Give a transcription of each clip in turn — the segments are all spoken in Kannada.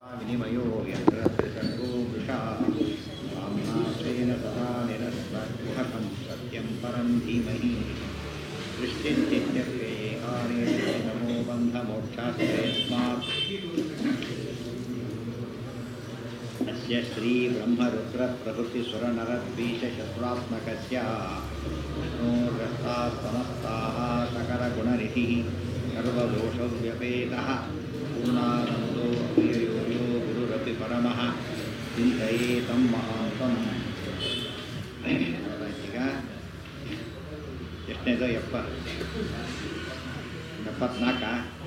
विनिमयो यत्रत्रिसर्गो वृषा वाम्नाश्रेण सदा निरस्तकुहकं सत्यं परं धीमहि दृष्टिश्चित्यप्ययेहारे नमो बन्धमोक्षाश्रयस्मात् अस्य श्रीब्रह्मरुद्रप्रभृतिसुरनरद्वीषशत्रुरात्मकस्य विष्णोर्ग्रस्ताः समस्ताः सकलगुणनिधिः सर्वदोषव्यपेतः पूर्णानन्दो अव्ययो यो गुरुरपि परमः चिन्तये तं महान्तम् ಈಗ ಎಷ್ಟನೇದು ಎಪ್ಪ ಎಪ್ಪತ್ನಾಲ್ಕ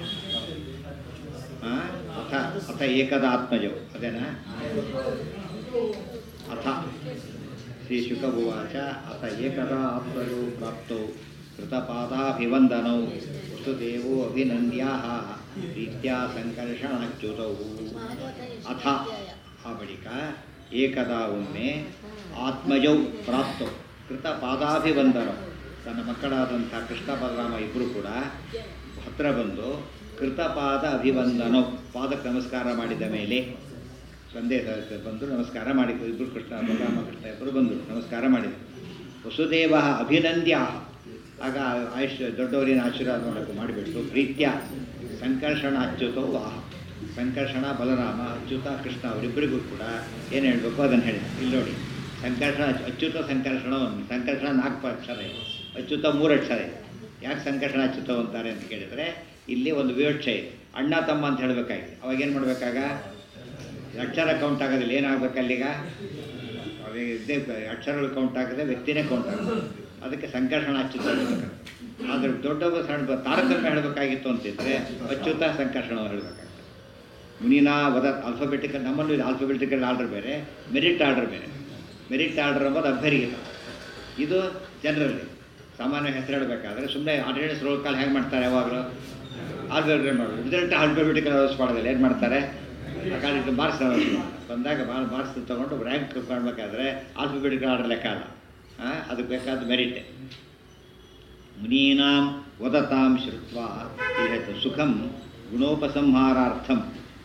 ಹಾಂ ಅಥ ಅಥ ಏಕದ ಆತ್ಮಜೋ ಅದೇನಾ ಅಥ ಶ್ರೀ ಶುಕಭುವಾಚ ಅಥ ಏಕದಾ ಆತ್ಮಜೋ ಪ್ರಾಪ್ತೌ ಕೃತಪಾದಾಭಿವಂದನೌ ವಸುದೇವೋ ಅಭಿನಂದ್ಯಾಹ ರೀತ್ಯಾ ಸಂಕರ್ಷಣಚ್ಯುತೌ ಅಥ ಆ ಬಳಿಕ ಏಕದಾ ಒಮ್ಮೆ ಆತ್ಮಜೌ ಪ್ರಾಪ್ತೌ ಕೃತ ಪಾದಾಭಿವಂದನೌ ತನ್ನ ಮಕ್ಕಳಾದಂಥ ಕೃಷ್ಣ ಬಲರಾಮ ಇಬ್ಬರು ಕೂಡ ಹತ್ರ ಬಂದು ಕೃತಪಾದ ಅಭಿವಂದನೋ ಪಾದಕ್ಕೆ ನಮಸ್ಕಾರ ಮಾಡಿದ ಮೇಲೆ ಸಂದೇಶ ಬಂದು ನಮಸ್ಕಾರ ಮಾಡಿದ್ರು ಇಬ್ಬರು ಕೃಷ್ಣ ಬಲರಾಮ ಕೃಷ್ಣ ಇಬ್ಬರು ಬಂದರು ನಮಸ್ಕಾರ ಮಾಡಿದರು ವಸುದೇವ ಅಭಿನಂದ್ಯ ಆಗ ಆಯುಷ್ ದೊಡ್ಡವರಿನ ಆಶೀರ್ವಾದ ಮಾಡೋಕ್ಕೆ ಮಾಡಿಬಿಟ್ಟು ಪ್ರೀತ್ಯ ಸಂಕರ್ಷಣ ಅಚ್ಯುತವು ಆಹ ಸಂಕರ್ಷಣ ಬಲರಾಮ ಅಚ್ಯುತ ಕೃಷ್ಣ ಅವರಿಬ್ಬರಿಗೂ ಕೂಡ ಏನು ಹೇಳಬೇಕು ಅದನ್ನು ಹೇಳಿ ಇಲ್ಲಿ ನೋಡಿ ಸಂಕರ್ಷಣ ಅಚ್ಯುತ ಸಂಕರ್ಷಣ ಒಂದು ಸಂಕರ್ಷಣ ನಾಲ್ಕು ಅಕ್ಷರ ಇದೆ ಅಚ್ಯುತ ಮೂರು ಅಕ್ಷರ ಇದೆ ಯಾಕೆ ಸಂಕರ್ಷಣ ಅಚ್ಯುತ ಅಂತಾರೆ ಅಂತ ಕೇಳಿದರೆ ಇಲ್ಲಿ ಒಂದು ವಿವಕ್ಷ ಇದೆ ಅಣ್ಣ ತಮ್ಮ ಅಂತ ಹೇಳಬೇಕಾಗಿದೆ ಅವಾಗ ಏನು ಮಾಡಬೇಕಾಗ ಅಕ್ಷರ ಕೌಂಟ್ ಆಗೋದಿಲ್ಲ ಏನಾಗಬೇಕು ಅಲ್ಲಿಗ ಅವಾಗ ಇದ್ದೇ ಅಕ್ಷರಗಳು ಕೌಂಟ್ ಆಗದೆ ವ್ಯಕ್ತಿನೇ ಕೌಂಟ್ ಆಗೋದು ಅದಕ್ಕೆ ಸಂಕರ್ಷಣ ಅಚ್ಯುತ ಹೇಳ್ಬೇಕಾಗುತ್ತೆ ಆದರೆ ದೊಡ್ಡ ಸಣ್ಣ ತಾರತಮ್ಯ ಹೇಳಬೇಕಾಗಿತ್ತು ಅಂತಿದ್ರೆ ಅಚ್ಯುತ ಸಂಕರ್ಷಣ ಹೇಳಬೇಕಾಗ್ತದೆ ಮುನಿನಾ ವದ ಆಲ್ಫಾಬೆಟಿಕಲ್ ನಮ್ಮಲ್ಲೂ ಇದು ಆಲ್ಫಾಬೆಟಿಕಲ್ ಆರ್ಡರ್ ಬೇರೆ ಮೆರಿಟ್ ಆರ್ಡರ್ ಬೇರೆ ಮೆರಿಟ್ ಆರ್ಡರ್ ಎಂಬುದು ಅಭ್ಯರಿಗಿತ ಇದು ಜನರಲ್ಲಿ ಸಾಮಾನ್ಯ ಹೆಸರು ಹೇಳಬೇಕಾದ್ರೆ ಸುಮ್ಮನೆ ಅಟೆಂಡೆನ್ಸ್ ರೋಲ್ ಕಾಲ್ ಹೇಗೆ ಮಾಡ್ತಾರೆ ಯಾವಾಗಲೂ ಆಲ್ಫಾಬೆಟಿಕಲ್ ಮಾಡೋದು ರಿಸಲ್ಟ್ ಆಲ್ಫಾಬೆಟಿಕಲ್ ಅನೌನ್ಸ್ ಮಾಡೋದಿಲ್ಲ ಏನು ಮಾಡ್ತಾರೆ ಆ ಕಾಲಕ್ಕೆ ಮಾರ್ಕ್ಸ್ ಅನೌನ್ಸ್ ಮಾಡ್ತಾರೆ ಬಂದಾಗ ಮಾರ್ಕ್ಸ್ ತೊಗೊಂಡು ರ್ಯಾಂಕ್ ಕಾಣಬೇಕಾದ್ರೆ ಆಲ್ಫಾಬೆಟಿಕಲ್ ಆರ್ಡರ್ ಲೆಕ್ಕ ಅಲ್ಲ ಹಾಂ ಅದಕ್ಕೆ ಬೇಕಾದ ಮೆರಿಟೆ ಮುನೀನಾಂ ವದತಾಂ ಶ್ರುತ್ವ ಇಲ್ಲಿ ಹೇಳ್ತಾರೆ ಸುಖಂ ಗುಣೋಪಸಂಹಾರಾರ್ಥಂ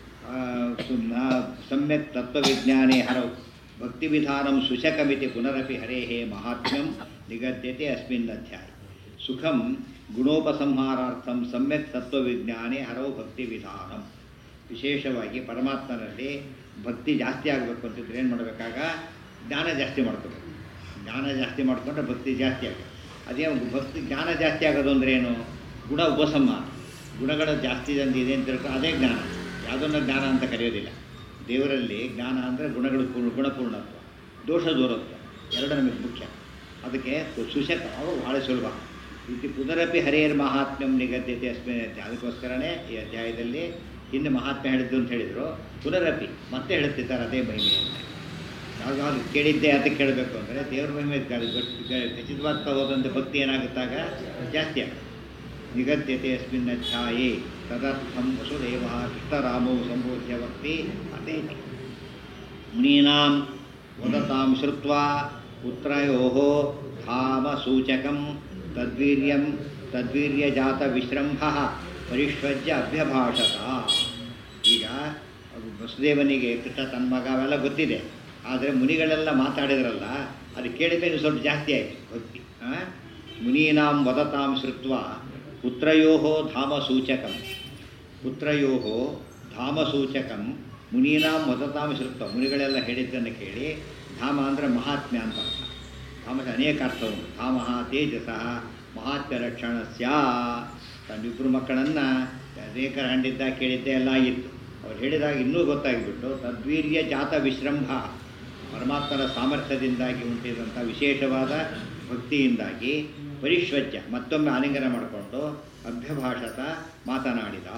ಸಮ್ಯಕ್ ತತ್ವವಿಜ್ಞಾನೇ ಹರೌ ಭಕ್ತಿವಿಧಾನಂ ಸುಶಕಮಿತಿ ಪುನರಪಿ ಹರೇಃ ಮಹಾತ್ಮ್ಯಂ ನಿಗದ್ಯತೆ ಅಸ್ಮಿನ್ ಅಧ್ಯಾಯ ಸುಖಂ ಗುಣೋಪಸಂಹಾರಾರ್ಥಂ ಸಮ್ಯಕ್ ತತ್ವವಿಜ್ಞಾನೇ ಹರೌ ಭಕ್ತಿವಿಧಾನಂ ವಿಶೇಷವಾಗಿ ಪರಮಾತ್ಮನಲ್ಲಿ ಭಕ್ತಿ ಜಾಸ್ತಿ ಆಗಬೇಕು ಅಂತಿದ್ರೆ ಏನು ಮಾಡಬೇಕಾಗ ಜ್ಞಾನ ಜಾಸ್ತಿ ಮಾಡ್ಕೋಬೇಕು ಜ್ಞಾನ ಜಾಸ್ತಿ ಮಾಡಿಕೊಂಡ್ರೆ ಭಕ್ತಿ ಜಾಸ್ತಿ ಆಗುತ್ತೆ ಅದೇ ಭಕ್ತಿ ಜ್ಞಾನ ಜಾಸ್ತಿ ಆಗೋದು ಅಂದ್ರೆ ಏನು ಗುಣ ಉಪಸಂಹಾರ ಗುಣಗಳು ಜಾಸ್ತಿ ಇದೆ ಅಂತ ತಿಳ್ಕೊಂಡು ಅದೇ ಜ್ಞಾನ ಯಾವುದನ್ನು ಜ್ಞಾನ ಅಂತ ಕರೆಯೋದಿಲ್ಲ ದೇವರಲ್ಲಿ ಜ್ಞಾನ ಅಂದರೆ ಗುಣಗಳು ಪೂರ್ಣ ಗುಣಪೂರ್ಣತ್ವ ದೋಷ ದೂರತ್ವ ಎರಡು ನಮಗೆ ಮುಖ್ಯ ಅದಕ್ಕೆ ಸುಶಕ ಅವರು ಭಾಳ ಸುಲಭ ಇತಿ ಪುನರಪಿ ಹರಿಯರ್ ಮಹಾತ್ಮ್ಯಂ ನಿಗದ್ಯತೆ ಅಸ್ಮಿನ್ ಅಧ್ಯಾಯ ಅದಕ್ಕೋಸ್ಕರನೇ ಈ ಅಧ್ಯಾಯದಲ್ಲಿ ಹಿಂದೆ ಮಹಾತ್ಮೆ ಹೇಳಿದ್ದು ಅಂತ ಹೇಳಿದರು ಪುನರಪಿ ಮತ್ತೆ ಹೇಳುತ್ತಿದ್ದಾರೆ ಅದೇ ಮಹಿಮೆ ಅಂತ ಯಾವ್ದಾದ್ರು ಕೇಳಿದ್ದೆ ಅದಕ್ಕೆ ಕೇಳಬೇಕು ಅಂದರೆ ದೇವ್ರ ಮಹಿಮೆ ಖಚಿತವಾಗ್ತಾ ಹೋದಂತೆ ಭಕ್ತಿ ಏನಾಗುತ್ತಾಗ ಜಾಸ್ತಿ ಆಗುತ್ತೆ ನಿಗದ್ಯತೆ ಅಸ್ಮಿನ್ ಅಧ್ಯಾಯೇ ತದರ್ಥಂ ವಸುದೇವ ಕೃಷ್ಣರಾಮೋ ಸಂಬೋಧ್ಯ ಭಕ್ತಿ ಅದೇ ಮುನೀನಾಂ ವದತಾಂ ಶ್ರುತ್ವಾ ಪುತ್ರಯೋ ಧಾಮ ಸೂಚಕಂ ತದ್ವೀರ್ಯಂ ತದ್ವೀರ್ಯಜಾತ ವಿಶ್ರಂಭ ಪರಿಷ್ವಜ್ಯ ಅಭ್ಯಭಾಷತ ಈಗ ವಸುದೇವನಿಗೆ ಕೃಷ್ಣ ತನ್ನ ಮಗ ಅವೆಲ್ಲ ಗೊತ್ತಿದೆ ಆದರೆ ಮುನಿಗಳೆಲ್ಲ ಮಾತಾಡಿದ್ರಲ್ಲ ಅದು ಕೇಳಿದ್ರೆ ಇನ್ನು ಸ್ವಲ್ಪ ಜಾಸ್ತಿ ಆಯಿತು ಭಕ್ತಿ ಮುನೀನಾಂ ವದತಾಂ ಶ್ರುತ್ವ ಪುತ್ರಯೋ ಧಾಮ ಸೂಚಕಂ ಪುತ್ರಯೋ ಧಾಮ ಸೂಚಕಂ ಮುನೀನಾಂ ವದತಾಂ ಶ್ರುತ್ವ ಮುನಿಗಳೆಲ್ಲ ಹೇಳಿದ್ದನ್ನು ಕೇಳಿ ಧಾಮ ಅಂದರೆ ಮಹಾತ್ಮ್ಯ ಅಂತ ಅರ್ಥ ಧಾಮದ ಅನೇಕ ಅರ್ಥ ಉಂಟು ಧಾಮ ತೇಜಸ ಮಹಾತ್ಮ್ಯ ಲಕ್ಷಣ ಸ್ಯಾ ತನ್ನಿಬ್ಬರು ಮಕ್ಕಳನ್ನು ಅನೇಕರ ಹಂಡಿದ್ದ ಕೇಳಿದ್ದೆ ಎಲ್ಲ ಆಗಿತ್ತು ಅವ್ರು ಹೇಳಿದಾಗ ಇನ್ನೂ ಗೊತ್ತಾಗಿಬಿಟ್ಟು ತದ್ವೀರ್ಯ ಜಾತ ವಿಶ್ರಂಭ ಪರಮಾತ್ಮನ ಸಾಮರ್ಥ್ಯದಿಂದಾಗಿ ಉಂಟಿದಂಥ ವಿಶೇಷವಾದ ಭಕ್ತಿಯಿಂದಾಗಿ ಪರಿಶ್ವಜ್ಯ ಮತ್ತೊಮ್ಮೆ ಆಲಿಂಗನ ಮಾಡಿಕೊಂಡು ಅಭ್ಯಭಾಷತ ಮಾತನಾಡಿದ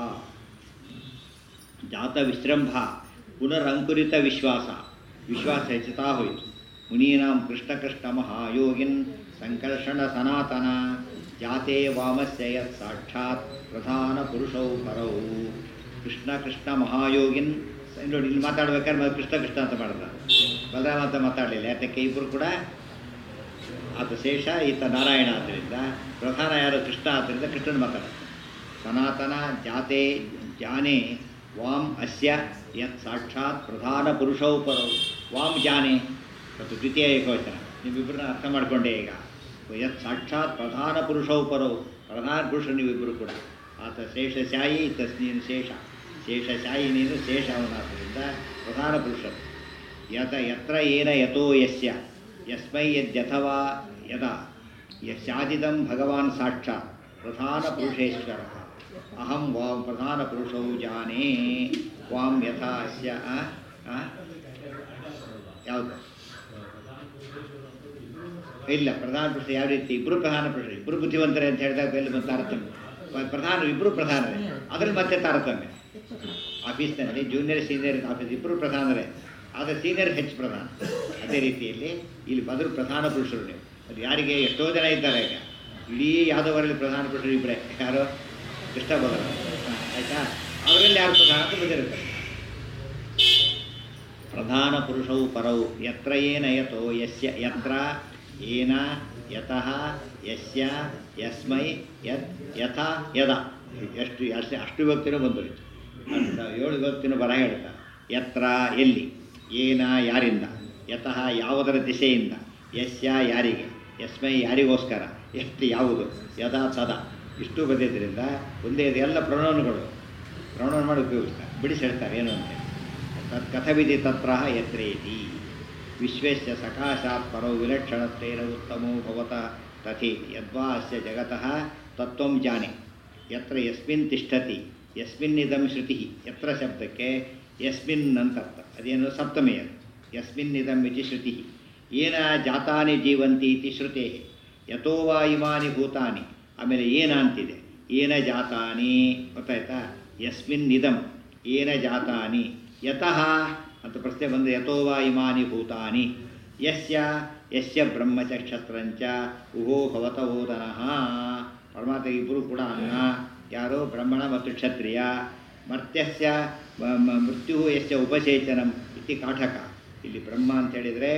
ಜಾತ ವಿಶ್ರಂಭ ಪುನರಂಕುರಿತ ವಿಶ್ವಾಸ ವಿಶ್ವಾಸ ಹೆಚ್ಚುತ್ತಾ ಹೋಯಿತು ಮುನೀನಾಂ ಕೃಷ್ಣ ಕೃಷ್ಣ ಮಹಾಯೋಗಿನ್ ಸಂಕರ್ಷಣ ಸನಾತನ ಜಾತೆ ವಾಮಸ್ಯ ಯತ್ ಸಾಕ್ಷಾತ್ ಪ್ರಧಾನ ಪುರುಷೌ ಪರೌ ಕೃಷ್ಣ ಕೃಷ್ಣ ಮಹಾಯೋಗಿನ್ ನೋಡಿ ಇಲ್ಲಿ ಮಾತಾಡ್ಬೇಕಾದ್ರೆ ಕೃಷ್ಣ ಕೃಷ್ಣ ಅಂತ ಮಾಡಿದ ಬಲರಾಮ ಅಂತ ಮಾತಾಡಲಿಲ್ಲ ಯಾತಕ್ಕೆ ಇಬ್ಬರು ಕೂಡ ಆತ ಶೇಷ ಈತ ನಾರಾಯಣ ಆದ್ದರಿಂದ ಪ್ರಧಾನ ಯಾರು ಕೃಷ್ಣ ಆದ್ದರಿಂದ ಕೃಷ್ಣನ ಮಾತಾಡ ಸನಾತನ ಜಾತೆ ಜಾನೆ ವಾಂ ಅಸ್ಯ ಯತ್ ಸಾಕ್ಷಾತ್ ಪ್ರಧಾನ ಪುರುಷೌ ಪರೌ ವಾಂ ಜಾನೆ ಮತ್ತು ದ್ವಿತೀಯ ಏಕವಚನ ನೀವಿಬ್ಬರನ್ನ ಅರ್ಥ ಮಾಡಿಕೊಂಡೆ ಈಗ ಯತ್ ಸಾಕ್ಷಾತ್ ಪ್ರಧಾನ ಪುರುಷೌ ಪರೌ ಪ್ರಧಾನ ಪುರುಷ ನೀವಿಬ್ಬರು ಕೂಡ ಆತ ಶೇಷಶಾಯಿ ತಸ್ನೀನು ಶೇಷ ಶೇಷಶಾಯಿ ನೀನು ಶೇಷ ಅವನಾದ್ದರಿಂದ ಪ್ರಧಾನ ಪುರುಷರು ಯತ ಯತ್ರ ಏನ ಯಥೋ ಯಸ್ಯ ಯಸ್ಮೈ ಯದ್ಯಥವಾ ಯದಾ ಯಸ್ಯಾದಿದಂ ಭಗವಾನ್ ಸಾಕ್ಷಾತ್ ಪ್ರಧಾನ ಪುರುಷೇಶ್ವರ ಅಹಂ ವಾಂ ಪ್ರಧಾನ ಪುರುಷೌ ಜಾನೇ ವಾಂ ಯಥಾ ಅಸ್ಯ ಆ? ಆ? ಯಾವುದು ಇಲ್ಲ ಪ್ರಧಾನ ಪುರುಷ ಯಾವ ರೀತಿ ಇಬ್ಬರು ಪ್ರಧಾನ ಪುರುಷರು ಇಬ್ಬರು ಬುದ್ಧಿವಂತರೇ ಅಂತ ಹೇಳಿದಾಗ ಎಲ್ಲಿ ಬಂದು ತಾರತಮ್ಯ ಪ- ಪ್ರಧಾನ ಇಬ್ಬರು ಪ್ರಧಾನರೇ ಅದ್ರಲ್ಲಿ ಮತ್ತೆ ತಾರತಮ್ಯ ಆಫೀಸ್ನಲ್ಲಿ ಜೂನಿಯರ್ ಸೀನಿಯರ್ ಆಫೀಸ್ ಇಬ್ಬರು ಪ್ರಧಾನರೇ ಆದರೆ ಸೀನಿಯರ್ ಹೆಚ್ಚು ಪ್ರಧಾನ ಅದೇ ರೀತಿಯಲ್ಲಿ ಇಲ್ಲಿ ಬದಲು ಪ್ರಧಾನ ಪುರುಷರು ನೀವು ಅದು ಯಾರಿಗೆ ಎಷ್ಟೋ ಜನ ಇದ್ದಾರೆ ಈಗ ಇಡೀ ಯಾದವರಲ್ಲಿ ಪ್ರಧಾನ ಪುರುಷರು ಇಬ್ಬರೇ ಯಾರು ಕೃಷ್ಣ ಬದಲ ಆಯಿತಾ ಅವರಲ್ಲಿ ಯಾರು ಪ್ರಧಾನ ಅಂತ ಬಂದಿರ್ತಾರೆ ಪ್ರಧಾನ ಪುರುಷೌ ಪರೌ ಯತ್ರ ಏನ ಯತೋ ಯಸ್ಯ ಯತ್ರ ಏನ ಯತಃ ಯಸ್ಯ ಯಸ್ಮೈ ಯತ್ ಯಥಾ ಯದ ಎಷ್ಟು ಅಷ್ಟು ಅಷ್ಟು ವ್ಯಕ್ತಿನೂ ಬಂದಿರುತ್ತೆ ಅಂತ ಏಳು ವ್ಯಕ್ತಿನೂ ಬರ ಹೇಳ್ತಾ ಯತ್ರ ಎಲ್ಲಿ ಏನ ಯಾರಿಂದ ಯತಃ ಯಾವುದರ ದಿಶೆಯಿಂದ ಯಸ್ಯ ಯಾರಿಗೆ ಯಸ್ಮೈ ಯಾರಿಗೋಸ್ಕರ ಎಷ್ಟು ಯಾವುದು ಯದಾ ತದ ಇಷ್ಟು ಬಂದಿದ್ದರಿಂದ ಒಂದೇ ಇದು ಎಲ್ಲ ಪ್ರಣವನುಗಳು ಪ್ರಣವನ ಮಾಡಿ ಉಪಯೋಗಿಸ್ತಾರೆ ಬಿಡಿಸಿ ಹೇಳ್ತಾರೆ ಏನು ಅಂತೇಳಿ ತತ್ ಕಥವಿಧಿ ತತ್ರ ಯತ್ರೇತಿ ವಿಶ್ವಸ್ಯ ಸಕಾಶಾತ್ ಪರೋ ವಿಲಕ್ಷಣತ್ವೇನ ಉತ್ತಮೋ ಭವತ ತಥೇತಿ ಯದ್ವಾ ಅಸ್ಯ ಜಗತಃ ತತ್ವಂ ಜಾನೆ ಯತ್ರ ಯಸ್ಮಿನ್ ತಿಷ್ಠತಿ ಯಸ್ಮಿನ್ನಿದಂ ಶ್ರುತಿ ಯತ್ರ ಶಬ್ದಕ್ಕೆ ಯಸ್ಮಿನ್ ಅಂತ ಅರ್ಥ ಅದೇನು ಸಪ್ತಮಿ ಅದು ಯಸ್ಮಿನ್ನಿದಂ ಇತಿ ಶ್ರುತಿ ಏನ ಜಾತಾನಿ ಜೀವಂತಿ ಇತಿ ಶ್ರುತೇ ಯಥೋ ವಾ ಇಮಾನಿ ಭೂತಾನಿ ಆಮೇಲೆ ಏನ ಅಂತಿದೆ ಏನ ಜಾತಾನಿ ಗೊತ್ತಾಯ್ತಾ ಯಸ್ಮಿನ್ ಇದಂ ಏನ ಜಾತಾನಿ ಯತಃ ಅಂತ ಪ್ರಶ್ನೆ ಬಂದು ಯಥೋ ವಾ ಇಮಾನಿ ಭೂತಾನಿ ಯಸ್ಯ ಯಸ್ಯ ಬ್ರಹ್ಮಚಕ್ಷತ್ರಂಚ ಉಹೋ ಭವತ ಓದನಃ ಪರಮಾತ್ಮ ಇಬ್ಬರು ಕೂಡ ಅನ್ನ ಯಾರು ಬ್ರಹ್ಮಣ ಮತ್ತು ಕ್ಷತ್ರಿಯ ಮರ್ತ್ಯಸ್ಯ ಮ- ಮ- ಮೃತ್ಯು ಯಸ್ಯ ಉಪಸೇಚನಂ ಇತಿ ಕಾಠಕ ಇಲ್ಲಿ ಬ್ರಹ್ಮ ಅಂತ ಹೇಳಿದರೆ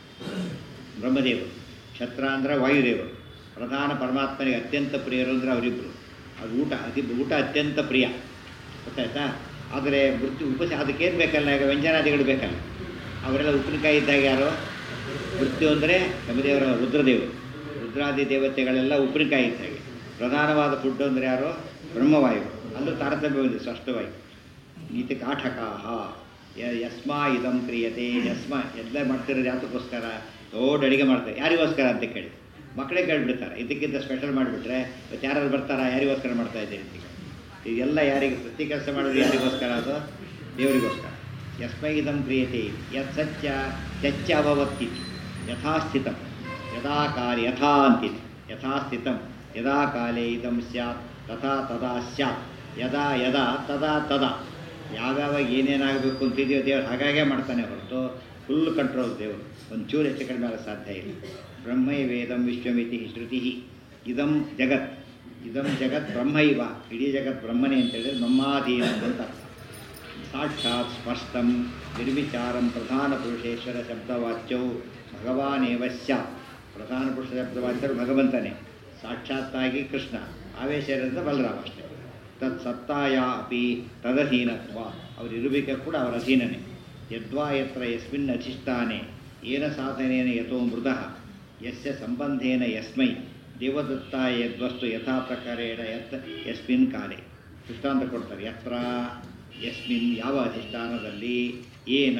ಬ್ರಹ್ಮದೇವರು ಕ್ಷತ್ರ ಅಂದರೆ ವಾಯುದೇವರು ಪ್ರಧಾನ ಪರಮಾತ್ಮನಿಗೆ ಅತ್ಯಂತ ಪ್ರಿಯರು ಅಂದರೆ ಅವರಿಬ್ಬರು ಅದು ಊಟ ಅತಿ ಊಟ ಅತ್ಯಂತ ಪ್ರಿಯ ಗೊತ್ತಾಯ್ತಾ ಆದರೆ ಮೃತ್ಯು ಉಪಸ ಅದಕ್ಕೇನು ಬೇಕಲ್ಲ ಈಗ ವ್ಯಂಜನಾದಿಗಳು ಬೇಕಲ್ಲ ಅವರೆಲ್ಲ ಉಪ್ಪಿನಕಾಯಿ ಇದ್ದಾಗ ಯಾರು ಮೃತ್ಯು ಅಂದರೆ ಯಮದೇವರ ರುದ್ರದೇವರು ರುದ್ರಾದಿ ದೇವತೆಗಳೆಲ್ಲ ಉಪ್ಪಿನಕಾಯಿ ಇದ್ದಾಗೆ ಪ್ರಧಾನವಾದ ಫುಡ್ ಅಂದರೆ ಯಾರು ಬ್ರಹ್ಮವಾಯು ಅಲ್ಲೂ ತಾರತಮ್ಯ ಬಂದಿದೆ ಸ್ಪಷ್ಟವಾಗಿ ನೀತಿ ಕಾಠಕಾಹ ಯ- ಯಸ್ಮಾ ಇದಂ ಕ್ರಿಯತೆ ಯಸ್ಮ ಎಲ್ಲ ಮಾಡ್ತಿರೋದು ಯಾತಕ್ಕೋಸ್ಕರ ದೊಡ್ಡ ಅಡಿಗೆ ಮಾಡ್ತಾರೆ ಯಾರಿಗೋಸ್ಕರ ಅಂತ ಕೇಳಿ ಮಕ್ಕಳೇ ಕೇಳಿಬಿಡ್ತಾರೆ ಇದಕ್ಕಿಂತ ಸ್ಪೆಷಲ್ ಮಾಡಿಬಿಟ್ರೆ ಇವತ್ತು ಯಾರು ಬರ್ತಾರಾ ಯಾರಿಗೋಸ್ಕರ ಮಾಡ್ತಾ ಇದ್ದೀರಿ ಅಂತ ಕೇಳಿ. ಇದೆಲ್ಲ ಯಾರಿಗೆ ಪ್ರತಿ ಕೆಲಸ ಮಾಡೋದು ಯಾರಿಗೋಸ್ಕರ ಅದು ದೇವರಿಗೋಸ್ಕರ ಯಸ್ಮೈ ಇದಂ ಕ್ರಿಯತೆ ಯತ್ ಸತ್ಯ ಚಚ್ಚ ಅಭವತ್ತಿ ಯಥಾಸ್ಥಿತಂ ಯದಾ ಕಾಲ ಯಥಾ ಅಂತಿದೆ ಯಥಾಸ್ಥಿತಂ ಯದಾ ಕಾಲೇ ಇದಂ ಸ್ಯಾತ್ ತಥಾ ತದಾ ಸ್ಯಾತ್ ಯದಾ ಯದಾ ತದಾ ತದಾ ಯಾವ್ಯಾವ ಏನೇನಾಗಬೇಕು ಅಂತಿದೆಯೋ ದೇವರು ಹಾಗಾಗೇ ಮಾಡ್ತಾನೆ ಹೊರತು ಫುಲ್ ಕಂಟ್ರೋಲ್ ದೇವರು ಒಂಚೂರು ಹೆಚ್ಚು ಕಡಿಮೆ ಆಗೋ ಸಾಧ್ಯ ಇಲ್ಲ ಬ್ರಹ್ಮೈ ವೇದಂ ವಿಶ್ವಮಿತಿ ಶ್ರುತಿ ಇದಂ ಜಗತ್ ಇದಂ ಜಗತ್ ಬ್ರಹ್ಮ ಇವ ಇಡೀ ಜಗತ್ ಬ್ರಹ್ಮನೇ ಅಂತೇಳಿದ್ರೆ ಬ್ರಹ್ಮಾಧೀನ ಅಂತ ಅರ್ಥ ಸಾಕ್ಷಾತ್ ಸ್ಪಷ್ಟಂ ನಿರ್ವಿಚಾರಂ ಪ್ರಧಾನ ಪುರುಷೇಶ್ವರ ಶಬ್ದವಾಚ್ಯೌ ಭಗವಾನೇವ ಸ್ಯಾತ್ ಪ್ರಧಾನ ಪುರುಷ ಶಬ್ದವಾಚ್ಯರು ಭಗವಂತನೇ ಸಾಕ್ಷಾತ್ತಾಗಿ ಕೃಷ್ಣ ಆವೇಶ ಇರೋದ್ರಿಂದ ಬಲರಾಮ ಅಷ್ಟೇ ತತ್ ಸತ್ತಾಯ ಅಪಿ ತದಧೀನತ್ವ ಅವ್ರ ಇರುವಿಕೆ ಕೂಡ ಅವರ ಅಧೀನನೇ ಯದ್ವಾ ಯತ್ರ ಯಸ್ಮಿನ್ ಅಧಿಷ್ಠಾನೆ ಏನ ಸಾಧನೇನ ಯಥೋ ಮೃದಃ ಯಸ್ಯ ಸಂಬಂಧೇನ ಯಸ್ಮೈ ದೇವದತ್ತ ಯದ್ವಸ್ತು ಯಥಾ ಪ್ರಕಾರೇಣ ಯತ್ ಯಸ್ಮಿನ್ ಕಾಲೇ ದೃಷ್ಟಾಂತ ಕೊಡ್ತಾರೆ ಯತ್ರ ಯಸ್ಮಿನ್ ಯಾವ ಅಧಿಷ್ಠಾನದಲ್ಲಿ ಏನ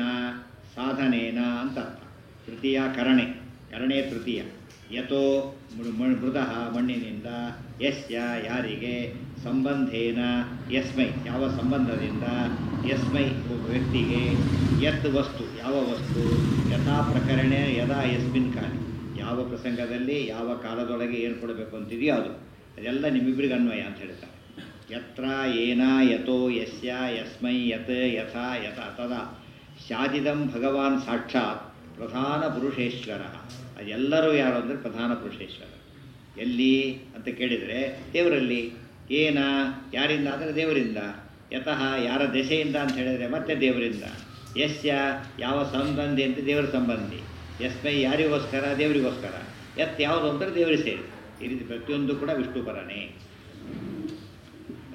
ಸಾಧನೇನ ಅಂತ ಅರ್ಥ ತೃತೀಯ ಕರಣೆ ಕರಣೆ ತೃತೀಯ ಯಥೋ ಮೃ- ಮೃ- ಮೃದಃ ಮಣ್ಣಿನಿಂದ ಯಸ್ಯ ಯಾರಿಗೆ ಸಂಬಂಧೇನ ಯಸ್ಮೈ ಯಾವ ಸಂಬಂಧದಿಂದ ಯಸ್ಮೈ ಒಬ್ಬ ವ್ಯಕ್ತಿಗೆ ಯತ್ ವಸ್ತು ಯಾವ ವಸ್ತು ಯಥಾ ಪ್ರಕರಣೆ ಯದಾ ಯಸ್ಮಿನ್ ಕಾಲಿ ಯಾವ ಪ್ರಸಂಗದಲ್ಲಿ ಯಾವ ಕಾಲದೊಳಗೆ ಏನು ಕೊಡಬೇಕು ಅಂತಿದೆಯೋ ಅದು ಅದೆಲ್ಲ ನಿಮ್ಮಿಬ್ಬರಿಗೆ ಅನ್ವಯ ಅಂತ ಹೇಳ್ತಾರೆ ಯತ್ರ ಏನ ಯಥೋ ಯಸ್ಯ ಯಸ್ಮೈ ಯತ್ ಯಥಾ ಯಥ ತದಾ ಶಾದಿದಂ ಭಗವಾನ್ ಸಾಕ್ಷಾತ್ ಪ್ರಧಾನ ಪುರುಷೇಶ್ವರ ಅದೆಲ್ಲರೂ ಯಾರು ಅಂದರೆ ಪ್ರಧಾನ ಪುರುಷೇಶ್ವರ ಎಲ್ಲಿ ಅಂತ ಕೇಳಿದರೆ ದೇವರಲ್ಲಿ ಏನ ಯಾರಿಂದ ಅಂದರೆ ದೇವರಿಂದ ಯತಃ ಯಾರ ದೆಸೆಯಿಂದ ಅಂತ ಹೇಳಿದರೆ ಮತ್ತೆ ದೇವರಿಂದ ಯಸ್ಯ ಯಾವ ಸಂಬಂಧಿ ಅಂತ ದೇವರ ಸಂಬಂಧಿ ಯಸ್ಮೈ ಯಾರಿಗೋಸ್ಕರ ದೇವರಿಗೋಸ್ಕರ ಯತ್ ಯಾವುದು ಅಂದರೆ ದೇವರಿಗೆ ಸೇರಿ ಈ ರೀತಿ ಪ್ರತಿಯೊಂದು ಕೂಡ ವಿಷ್ಣುಪರನೇ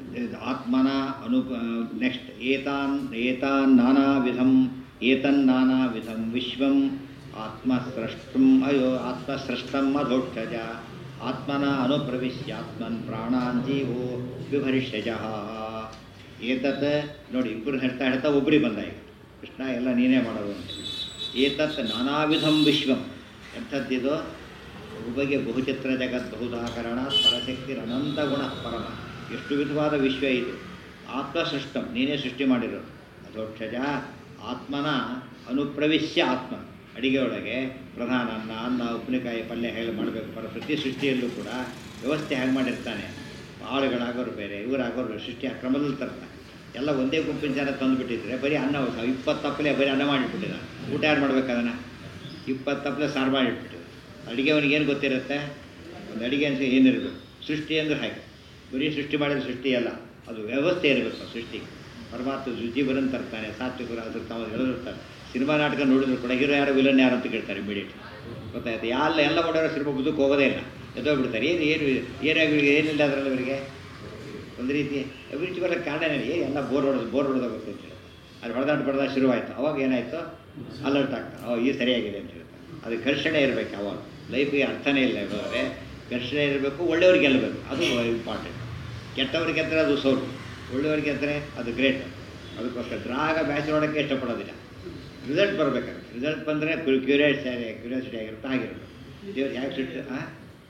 ಆತ್ಮನ ಅನು ನೆಕ್ಸ್ಟ್ ಏತಾನ್ ಏತಾನ್ ನಾನಾ ವಿಧಂ ಏತನ್ ನಾನಾ ವಿಧಂ ವಿಶ್ವಂ ಆತ್ಮಸ್ರಷ್ಟಂ ಅಯೋ ಆತ್ಮಸ್ರಷ್ಟಂ ಅಧೋಕ್ಷಜ ಆತ್ಮನ ಅನುಪ್ರವಿಶ್ಯಾತ್ಮನ್ ಪ್ರಾಣಾನ್ ಜೀವೋ ವಿಭರಿಷ್ಯಜ ಏತತ್ ನೋಡಿ ಇಬ್ಬರು ಹೇಳ್ತಾ ಹೇಳ್ತಾ ಒಬ್ಬರಿಗೆ ಬಂದ ಈಗ ಕೃಷ್ಣ ಎಲ್ಲ ನೀನೇ ಮಾಡೋದು ಅಂತ ಏತತ್ ನಾನಾ ವಿಧಂ ವಿಶ್ವಂ ಎಂಥದ್ದಿದು ಬಹುಬಗೆ ಬಹುಚಿತ್ರ ಜಗತ್ ಬಹುದಾಕರಣ ಪರಶಕ್ತಿ ಅನಂತ ಗುಣ ಪರಮ ಎಷ್ಟು ವಿಧವಾದ ವಿಶ್ವ ಇದು ಆತ್ಮಸೃಷ್ಟಂ ನೀನೇ ಸೃಷ್ಟಿ ಮಾಡಿರೋದು ಅದೋಕ್ಷಜ ಆತ್ಮನ ಅನುಪ್ರವಿಶ್ಯ ಆತ್ಮ ಅಡಿಗೆ ಒಳಗೆ ಪ್ರಧಾನ ಅನ್ನ ಅನ್ನ ಉಪ್ಪಿನಕಾಯಿ ಪಲ್ಯ ಹೇಗೆ ಮಾಡಬೇಕು ಪರ ಪ್ರತಿ ಸೃಷ್ಟಿಯಲ್ಲೂ ಕೂಡ ವ್ಯವಸ್ಥೆ ಹೇಗೆ ಮಾಡಿರ್ತಾನೆ ಆಳುಗಳಾಗೋರು ಬೇರೆ ಇವರಾಗೋರು ಸೃಷ್ಟಿ ಆ ಕ್ರಮದಲ್ಲಿ ತರ್ತಾನೆ ಎಲ್ಲ ಒಂದೇ ಗುಂಪಿನ ಜನ ತಂದುಬಿಟ್ಟಿದ್ರೆ ಬರೀ ಅನ್ನ ಇಪ್ಪತ್ತು ತಪ್ಪಲೆ ಬರೀ ಅನ್ನ ಮಾಡಿಬಿಟ್ಟಿದ್ದಾನೆ ಊಟ ಯಾರು ಮಾಡ್ಬೇಕು ಅದನ್ನು ಇಪ್ಪತ್ತು ತಪ್ಪಲೆ ಸಾರು ಮಾಡಿಬಿಟ್ಟು ಅಡುಗೆವನಿಗೆ ಏನು ಗೊತ್ತಿರುತ್ತೆ ಒಂದು ಅಡುಗೆ ಅನ್ಸಿ ಏನಿರಬೇಕು ಸೃಷ್ಟಿ ಅಂದ್ರೆ ಹಾಗೆ ಬರೀ ಸೃಷ್ಟಿ ಮಾಡಿದ ಸೃಷ್ಟಿ ಅಲ್ಲ ಅದು ವ್ಯವಸ್ಥೆ ಇರಬೇಕು ಸೃಷ್ಟಿ ಪರಮಾತ್ಮ ಜೀವನ ತರ್ತಾನೆ ಸಾತ್ವಿಕರು ಅದ್ರ ತಾವು ಹೇಳಿರ್ತಾರೆ ಸಿನಿಮಾ ನಾಟಕ ನೋಡಿದ್ರು ಕೂಡ ಹೀರೋ ಯಾರು ವಿಲನ್ ಯಾರು ಅಂತ ಕೇಳ್ತಾರೆ ಇಮಿಡಿಯೇಟ್ ಗೊತ್ತಾಯ್ತು ಎಲ್ಲ ಎಲ್ಲ ಮಾಡೋರು ಸಿನಿಮಾ ಬುದ್ದಕ್ಕೆ ಹೋಗೋದೇ ಇಲ್ಲ ಎದ್ದೋಗ್ಬಿಡ್ತಾರೆ ಏನು ಏನು ಏನಾಗಿ ಏನಿಲ್ಲ ಅದರಲ್ಲಿ ಅವರಿಗೆ ಒಂದು ರೀತಿ ಅಭಿರುಚಿ ಬರೋಕ್ಕೆ ಕಾರಣ ಏನಿಲ್ಲ ಏ, ಎಲ್ಲ ಬೋರ್ ಹೊಡೆದು ಬೋರ್ ಹೊಡೆದಾಗ ಗೊತ್ತಿಲ್ಲ ಅದು ಹೊಡೆದಾಟ ಹೊಡೆದಾಗ ಶುರುವಾಯಿತು ಅವಾಗ ಏನಾಯಿತು ಅಲರ್ಟ್ ಆಗ್ತಾರೆ ಅವಾಗ ಈ ಸರಿಯಾಗಿದೆ ಅಂತ ಹೇಳ್ತಾರೆ ಅದು ಘರ್ಷಣೆ ಇರಬೇಕು ಅವಾಗ ಲೈಫಿಗೆ ಅರ್ಥನೇ ಇಲ್ಲ ಇರೋದ್ರೆ ಘರ್ಷಣೆ ಇರಬೇಕು ಒಳ್ಳೆಯವ್ರಿಗೆ ಗೆಲ್ಲಬೇಕು ಅದು ಇಂಪಾರ್ಟೆಂಟ್ ಕೆಟ್ಟವ್ರಿಗೆ ಗೆದ್ದರೆ ಅದು ಸೋಲು ಒಳ್ಳೆಯವ್ರಿಗೆ ಗೆದ್ದರೆ ಅದು ಗ್ರೇಟ್ ಅದಕ್ಕೋಸ್ಕರ ಡ್ರಾಗ ಮ್ಯಾಚ್ ನೋಡೋಕ್ಕೆ ಇಷ್ಟಪಡೋದಿಲ್ಲ ರಿಸಲ್ಟ್ ಬರಬೇಕಾಗುತ್ತೆ ರಿಸಲ್ಟ್ ಬಂದರೆ ಕ್ಯೂರಿಯಾಸಿಟಿ ಕ್ಯೂರಿಯಾಸಿಟಿ ಆಗಿರುತ್ತೆ ಆಗಿರುತ್ತೆ ದೇವ್ರು ಯಾಕೆ ಸಿಟ್ಟು ಹಾಂ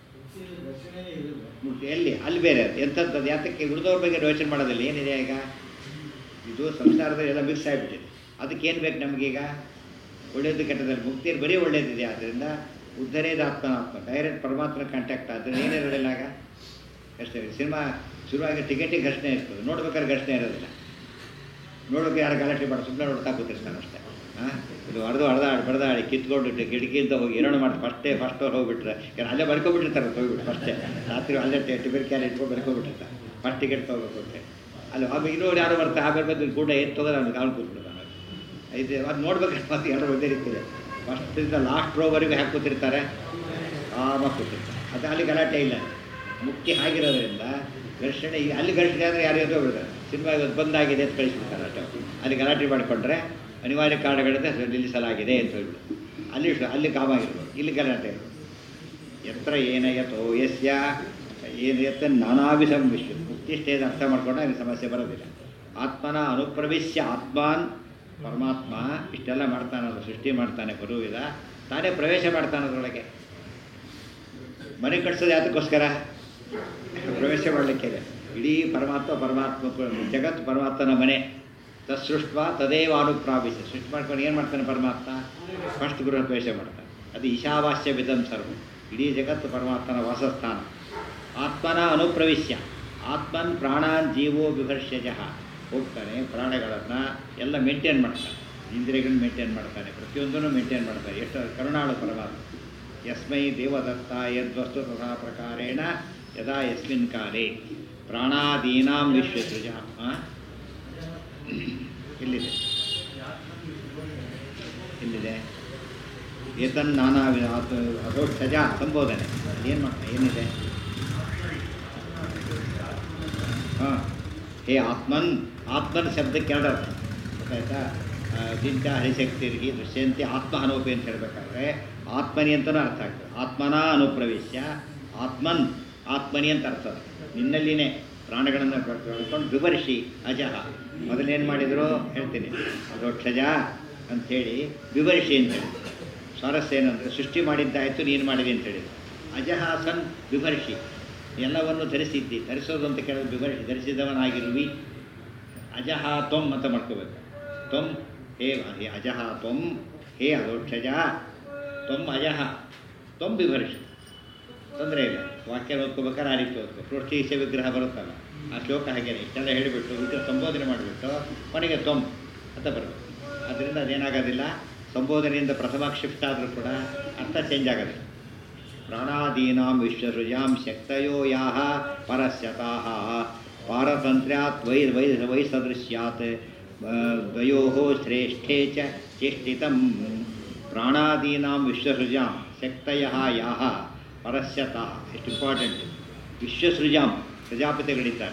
ಎಲ್ಲಿ ಅಲ್ಲಿ ಬೇರೆ ಅದು ಎಂಥದ್ದು ಅದು ಯಾತಕ್ಕೆ ಉಳಿದವ್ರ ಬಗ್ಗೆ ಯೋಚನೆ ಮಾಡೋದಿಲ್ಲ ಏನಿದೆ ಈಗ ಇದು ಸಂಸಾರದಲ್ಲಿ ಎಲ್ಲ ಮಿಕ್ಸ್ ಆಗಿಬಿಟ್ಟಿದೆ ಅದಕ್ಕೆ ಏನು ಬೇಕು ನಮಗೀಗ ಒಳ್ಳೆಯದು ಕೆಟ್ಟದಲ್ಲಿ ಮುಕ್ತಿ ಬರೀ ಒಳ್ಳೆಯದಿದೆ ಆದ್ದರಿಂದ ಉದ್ಧರೇದ ಆತ್ಮನಾತ್ಮ ಡೈರೆಕ್ಟ್ ಪರಮಾತ್ಮ ಕಾಂಟ್ಯಾಕ್ಟ್ ಆದರೆ ಏನಿರೋದಿಲ್ಲ ಆಗ ಅಷ್ಟೇ ಸಿನಿಮಾ ಶುರುವಾಗಿ ಟಿಕೆಟಿಗೆ ಘರ್ಷಣೆ ಇರ್ತದೆ ನೋಡ್ಬೇಕಾದ್ರೆ ಘರ್ಷಣೆ ಇರೋದಿಲ್ಲ ನೋಡೋಕೆ ಯಾರು ಗಲಾಟೆ ಮಾಡಿ ಸುಮ್ಮನೆ ನೋಡ್ತಾ ಕೂತಿರ್ತಾನೆ ಅಷ್ಟೇ ಹಾಂ ಇದು ಹೊಡೆದು ಹೊಡೆದಾಡಿ ಬಡ್ದಾಡಿ ಕಿತ್ಕೊಂಡು ಕಿಟಕಿಯಿಂದ ಹೋಗಿ ಏನೋ ಮಾಡಿ ಫಸ್ಟೇ ಫಸ್ಟ್ ಅವ್ರು ಹೋಗ್ಬಿಟ್ರೆ ಯಾರು ಅಲ್ಲೇ ಬರ್ಕೊಬಿಟ್ಟಿರ್ತಾರೆ ಹೋಗ್ಬಿಟ್ಟು ಫಸ್ಟೇ ರಾತ್ರಿ ಅಲ್ಲೇ ಟಿಫಿನ್ ಕ್ಯಾನ್ ಇಟ್ಕೊಂಡು ಬರ್ಕೊಬಿಟ್ಟಿರ್ತಾರೆ ಫಸ್ಟ್ ಟಿಕೆಟ್ ತೊಗೋಬೇಕು ಅಂತ ಅಲ್ಲಿ ಆಮೇಲೆ ಇನ್ನೂರು ಯಾರು ಬರ್ತಾರೆ ಆಮೇಲೆ ಬಂದು ಕೂಡ ಏನು ತೊಗೊಂಡು ಅವ್ನು ಕಾಲು ಕೂತ್ಬಿಡ್ತಾನೆ ಇದು ಅದು ನೋಡ್ಬೇಕಾದ್ರೆ ಮತ್ತೆ ಎರಡು ಒಂದೇ ರೀತಿ ಇದೆ ಫಸ್ಟಿಂದ ಲಾಸ್ಟ್ ರೋವರೆಗೂ ಹ್ಯಾಕೆ ಕೂತಿರ್ತಾರೆ ಆರಾಮಾಗಿ ಕೂತಿರ್ತಾರೆ ಅದು ಅಲ್ಲಿ ಗಲಾಟೆ ಇಲ್ಲ ಮುಖ್ಯ ಆಗಿರೋದ್ರಿಂದ ಘರ್ಷಣೆ ಈಗ ಅಲ್ಲಿ ಘರ್ಷಣೆ ಅಂದರೆ ಯಾರು ಎದ್ದು ಬಿಡ್ತಾರೆ ಸಿನಿಮಾ ಇವತ್ತು ಬಂದಾಗಿದೆ ಅಂತ ಕಳಿಸ್ಬಿಡ್ತಾರೆ ಅಷ್ಟೇ ಅಲ್ಲಿ ಗಲಾಟೆ ಮಾಡಿಕೊಂಡ್ರೆ ಅನಿವಾರ್ಯ ಕಾರಣಗಳಿಂದ ಅದು ನಿಲ್ಲಿಸಲಾಗಿದೆ ಅಂತ ಹೇಳ್ಬಿಟ್ಟು ಅಲ್ಲಿ ಶ- ಅಲ್ಲಿ ಕಾಮಾಗಿರ್ಬೋದು ಇಲ್ಲಿ ಗಲಾಟೆ ಇರ್ಬೋದು ಯತ್ರ ಏನ ಯಥೋ ಯಸ್ಯ ಏನು ಯತ್ತ ನಾನಾವಿಧಂ ವಿಶ್ವ ಮುಕ್ತಿ ಸ್ಟೇಜ್ ಅರ್ಥ ಮಾಡ್ಕೊಂಡ್ರೆ ಅಲ್ಲಿ ಸಮಸ್ಯೆ ಬರೋದಿಲ್ಲ ಆತ್ಮನ ಅನುಪ್ರವಿಶ್ಯ ಆತ್ಮಾನ್ ಪರಮಾತ್ಮ ಇಷ್ಟೆಲ್ಲ ಮಾಡ್ತಾನೆ ಅದು ಸೃಷ್ಟಿ ಮಾಡ್ತಾನೆ ಬರುವಿದ ತಾನೇ ಪ್ರವೇಶ ಮಾಡ್ತಾನೆ ಅದರೊಳಗೆ ಮನೆ ಕಟ್ಸೋದು ಯಾತಕ್ಕೋಸ್ಕರ ಪ್ರವೇಶ ಮಾಡಲಿಕ್ಕೆ ಇಡೀ ಪರಮಾತ್ಮ ಪರಮಾತ್ಮ ಜಗತ್ತು ಪರಮಾತ್ಮನ ಮನೆ ತತ್ಸೃಷ್ಟ ತದೇವ ಅನುಪ್ರಾವಿಶ ಸೃಷ್ಟಿ ಮಾಡ್ಕೊಂಡು ಏನು ಮಾಡ್ತಾನೆ ಪರಮಾತ್ಮ ಫಸ್ಟ್ ಗೃಹ ಪ್ರವೇಶ ಮಾಡ್ತಾನೆ ಅದು ಈಶಾವಾಸ್ಯ ವಿಧಂ ಸರ್ವ ಇಡೀ ಜಗತ್ತು ಪರಮಾತ್ಮನ ವಾಸಸ್ಥಾನ ಆತ್ಮನ ಅನುಪ್ರವಿಶ್ಯ ಆತ್ಮನ್ ಪ್ರಾಣಾನ್ ಜೀವೋ ವಿಭರ್ಷಜ ಹೋಗ್ತಾನೆ ಪ್ರಾಣಗಳನ್ನು ಎಲ್ಲ ಮೇಂಟೈನ್ ಮಾಡ್ತಾನೆ ಇಂದ್ರಿಯಗಳನ್ನ ಮೇಂಟೈನ್ ಮಾಡ್ತಾನೆ ಪ್ರತಿಯೊಂದನ್ನು ಮೇಂಟೈನ್ ಮಾಡ್ತಾನೆ ಎಷ್ಟು ಕರುಣಾಳು ಪರಮಾತ್ಮ ಯಸ್ಮೈ ದೇವದತ್ತ ಯದ್ವಸ್ತು ತಥಾ ಪ್ರಕಾರೇಣ ಯದಾ ಯಸ್ಮಿನ್ ಕಾಲೇ ಪ್ರಾಣಾದೀನಾಂ ವಿಶ್ವಸೃಜ ಆ? ಎಲ್ಲಿದೆ ಎಲ್ಲಿದೆ ಏತನ್ ನಾನಾ ಅಧೋಕ್ಷಜ ಸಂಬೋಧನೆ ಏನು ಮಾಡ್ತಾ ಏನಿದೆ ಹಾಂ ಹೇ ಆತ್ಮನ್ ಆತ್ಮನ ಶಬ್ದಕ್ಕೆ ಎರಡು ಅರ್ಥ ಗೊತ್ತಾಯ್ತಾ ಜಿಂತ ಹರಿಶಕ್ತಿರ್ಗಿ ದೃಶ್ಯಂತಿ ಆತ್ಮ ಅನೋಪಿ ಅಂತ ಹೇಳಬೇಕಾದ್ರೆ ಆತ್ಮನಿ ಅಂತಲೂ ಅರ್ಥ ಆಗ್ತದೆ ಆತ್ಮನ ಅನುಪ್ರವೇಶ ಆತ್ಮನ್ ಆತ್ಮನಿ ಅಂತ ಅರ್ಥ ಅದು. ನಿನ್ನಲ್ಲಿನೇ ಪ್ರಾಣಗಳನ್ನು ಬೆಳ್ಕೊಂಡು ವಿವರಿಸಿ ಅಜಹ ಮೊದಲೇನು ಮಾಡಿದ್ರು ಹೇಳ್ತೀನಿ ಅಧೋಕ್ಷಜ ಅಂಥೇಳಿ ವಿವರಿಸಿ ಅಂತ ಹೇಳಿ ಸ್ವಾರಸ್ಯ ಏನಂದರೆ ಸೃಷ್ಟಿ ಮಾಡಿದ್ದಾಯಿತು ನೀನು ಮಾಡಿದೆ ಅಂತ ಹೇಳಿದ್ರು ಅಜಹ ಸನ್ ವಿಭರ್ಷಿ ಎಲ್ಲವನ್ನು ಧರಿಸಿದ್ದಿ ಧರಿಸೋದು ಅಂತ ಕೇಳಿದ್ರೆ ವಿವರಿಸಿ ಧರಿಸಿದವನಾಗಿರುವಿ ಅಜಹ ತ್ವಂ ಅಂತ ಮಾಡ್ಕೋಬೇಕು ತ್ವಂ ಹೇ ಹೇ ಅಜಹ ತ್ವಂ ಹೇ ಅಧೋಕ್ಷಜ ತ್ವಂ ಅಜಹ ತ್ವಂ ಬಿಭರ್ಷಿ ತೊಂದರೆ ಇಲ್ಲ ವಾಕ್ಯ ಓದ್ಕೋಬೇಕಾದ್ರೆ ಆ ರೀತಿ ಓದ್ಕೋ ಪ್ರೋಷ್ಠೀಶ ವಿಗ್ರಹ ಬರುತ್ತಲ್ಲ ಆ ಶ್ಲೋಕ ಹಾಗೇನೆ ಇಷ್ಟೆಲ್ಲ ಹೇಳಿಬಿಟ್ಟು ವಿಗ್ರಹ ಸಂಬೋಧನೆ ಮಾಡಿಬಿಟ್ಟು ಕೊನೆಗೆ ತ್ವಂ ಅಂತ ಬರಬೇಕು ಅದರಿಂದ ಅದೇನಾಗೋದಿಲ್ಲ ಸಂಬೋಧನೆಯಿಂದ ಪ್ರಥಮ ಶಿಫ್ಟ್ ಆದರೂ ಕೂಡ ಅರ್ಥ ಚೇಂಜ್ ಆಗೋದಿಲ್ಲ ಪ್ರಾಣಾದೀನಾಂ ವಿಶ್ವಸೃಜಾಂ ಶಕ್ತಯೋ ಯಾಹ ಪರಸ್ಯತಾಹ ಪಾರತಂತ್ರ್ಯಾತ್ ವೈ ವೈ ವೈಸದೃಶ್ಯಾತ್ ದ್ವಯೋ ಶ್ರೇಷ್ಠೇ ಚ ಚೇಷ್ಟಿತಂ ಪ್ರಾಣಾದೀನಾಂ ವಿಶ್ವಸೃಜಾಂ ಶಕ್ತಯ ಯಾಹ ಪರಸ್ಯತಾಹ ಎಷ್ಟು ಇಂಪಾರ್ಟೆಂಟ್ ವಿಶ್ವಸೃಜಾಂ ಪ್ರಜಾಪತಿಗಳಿದ್ದಾರೆ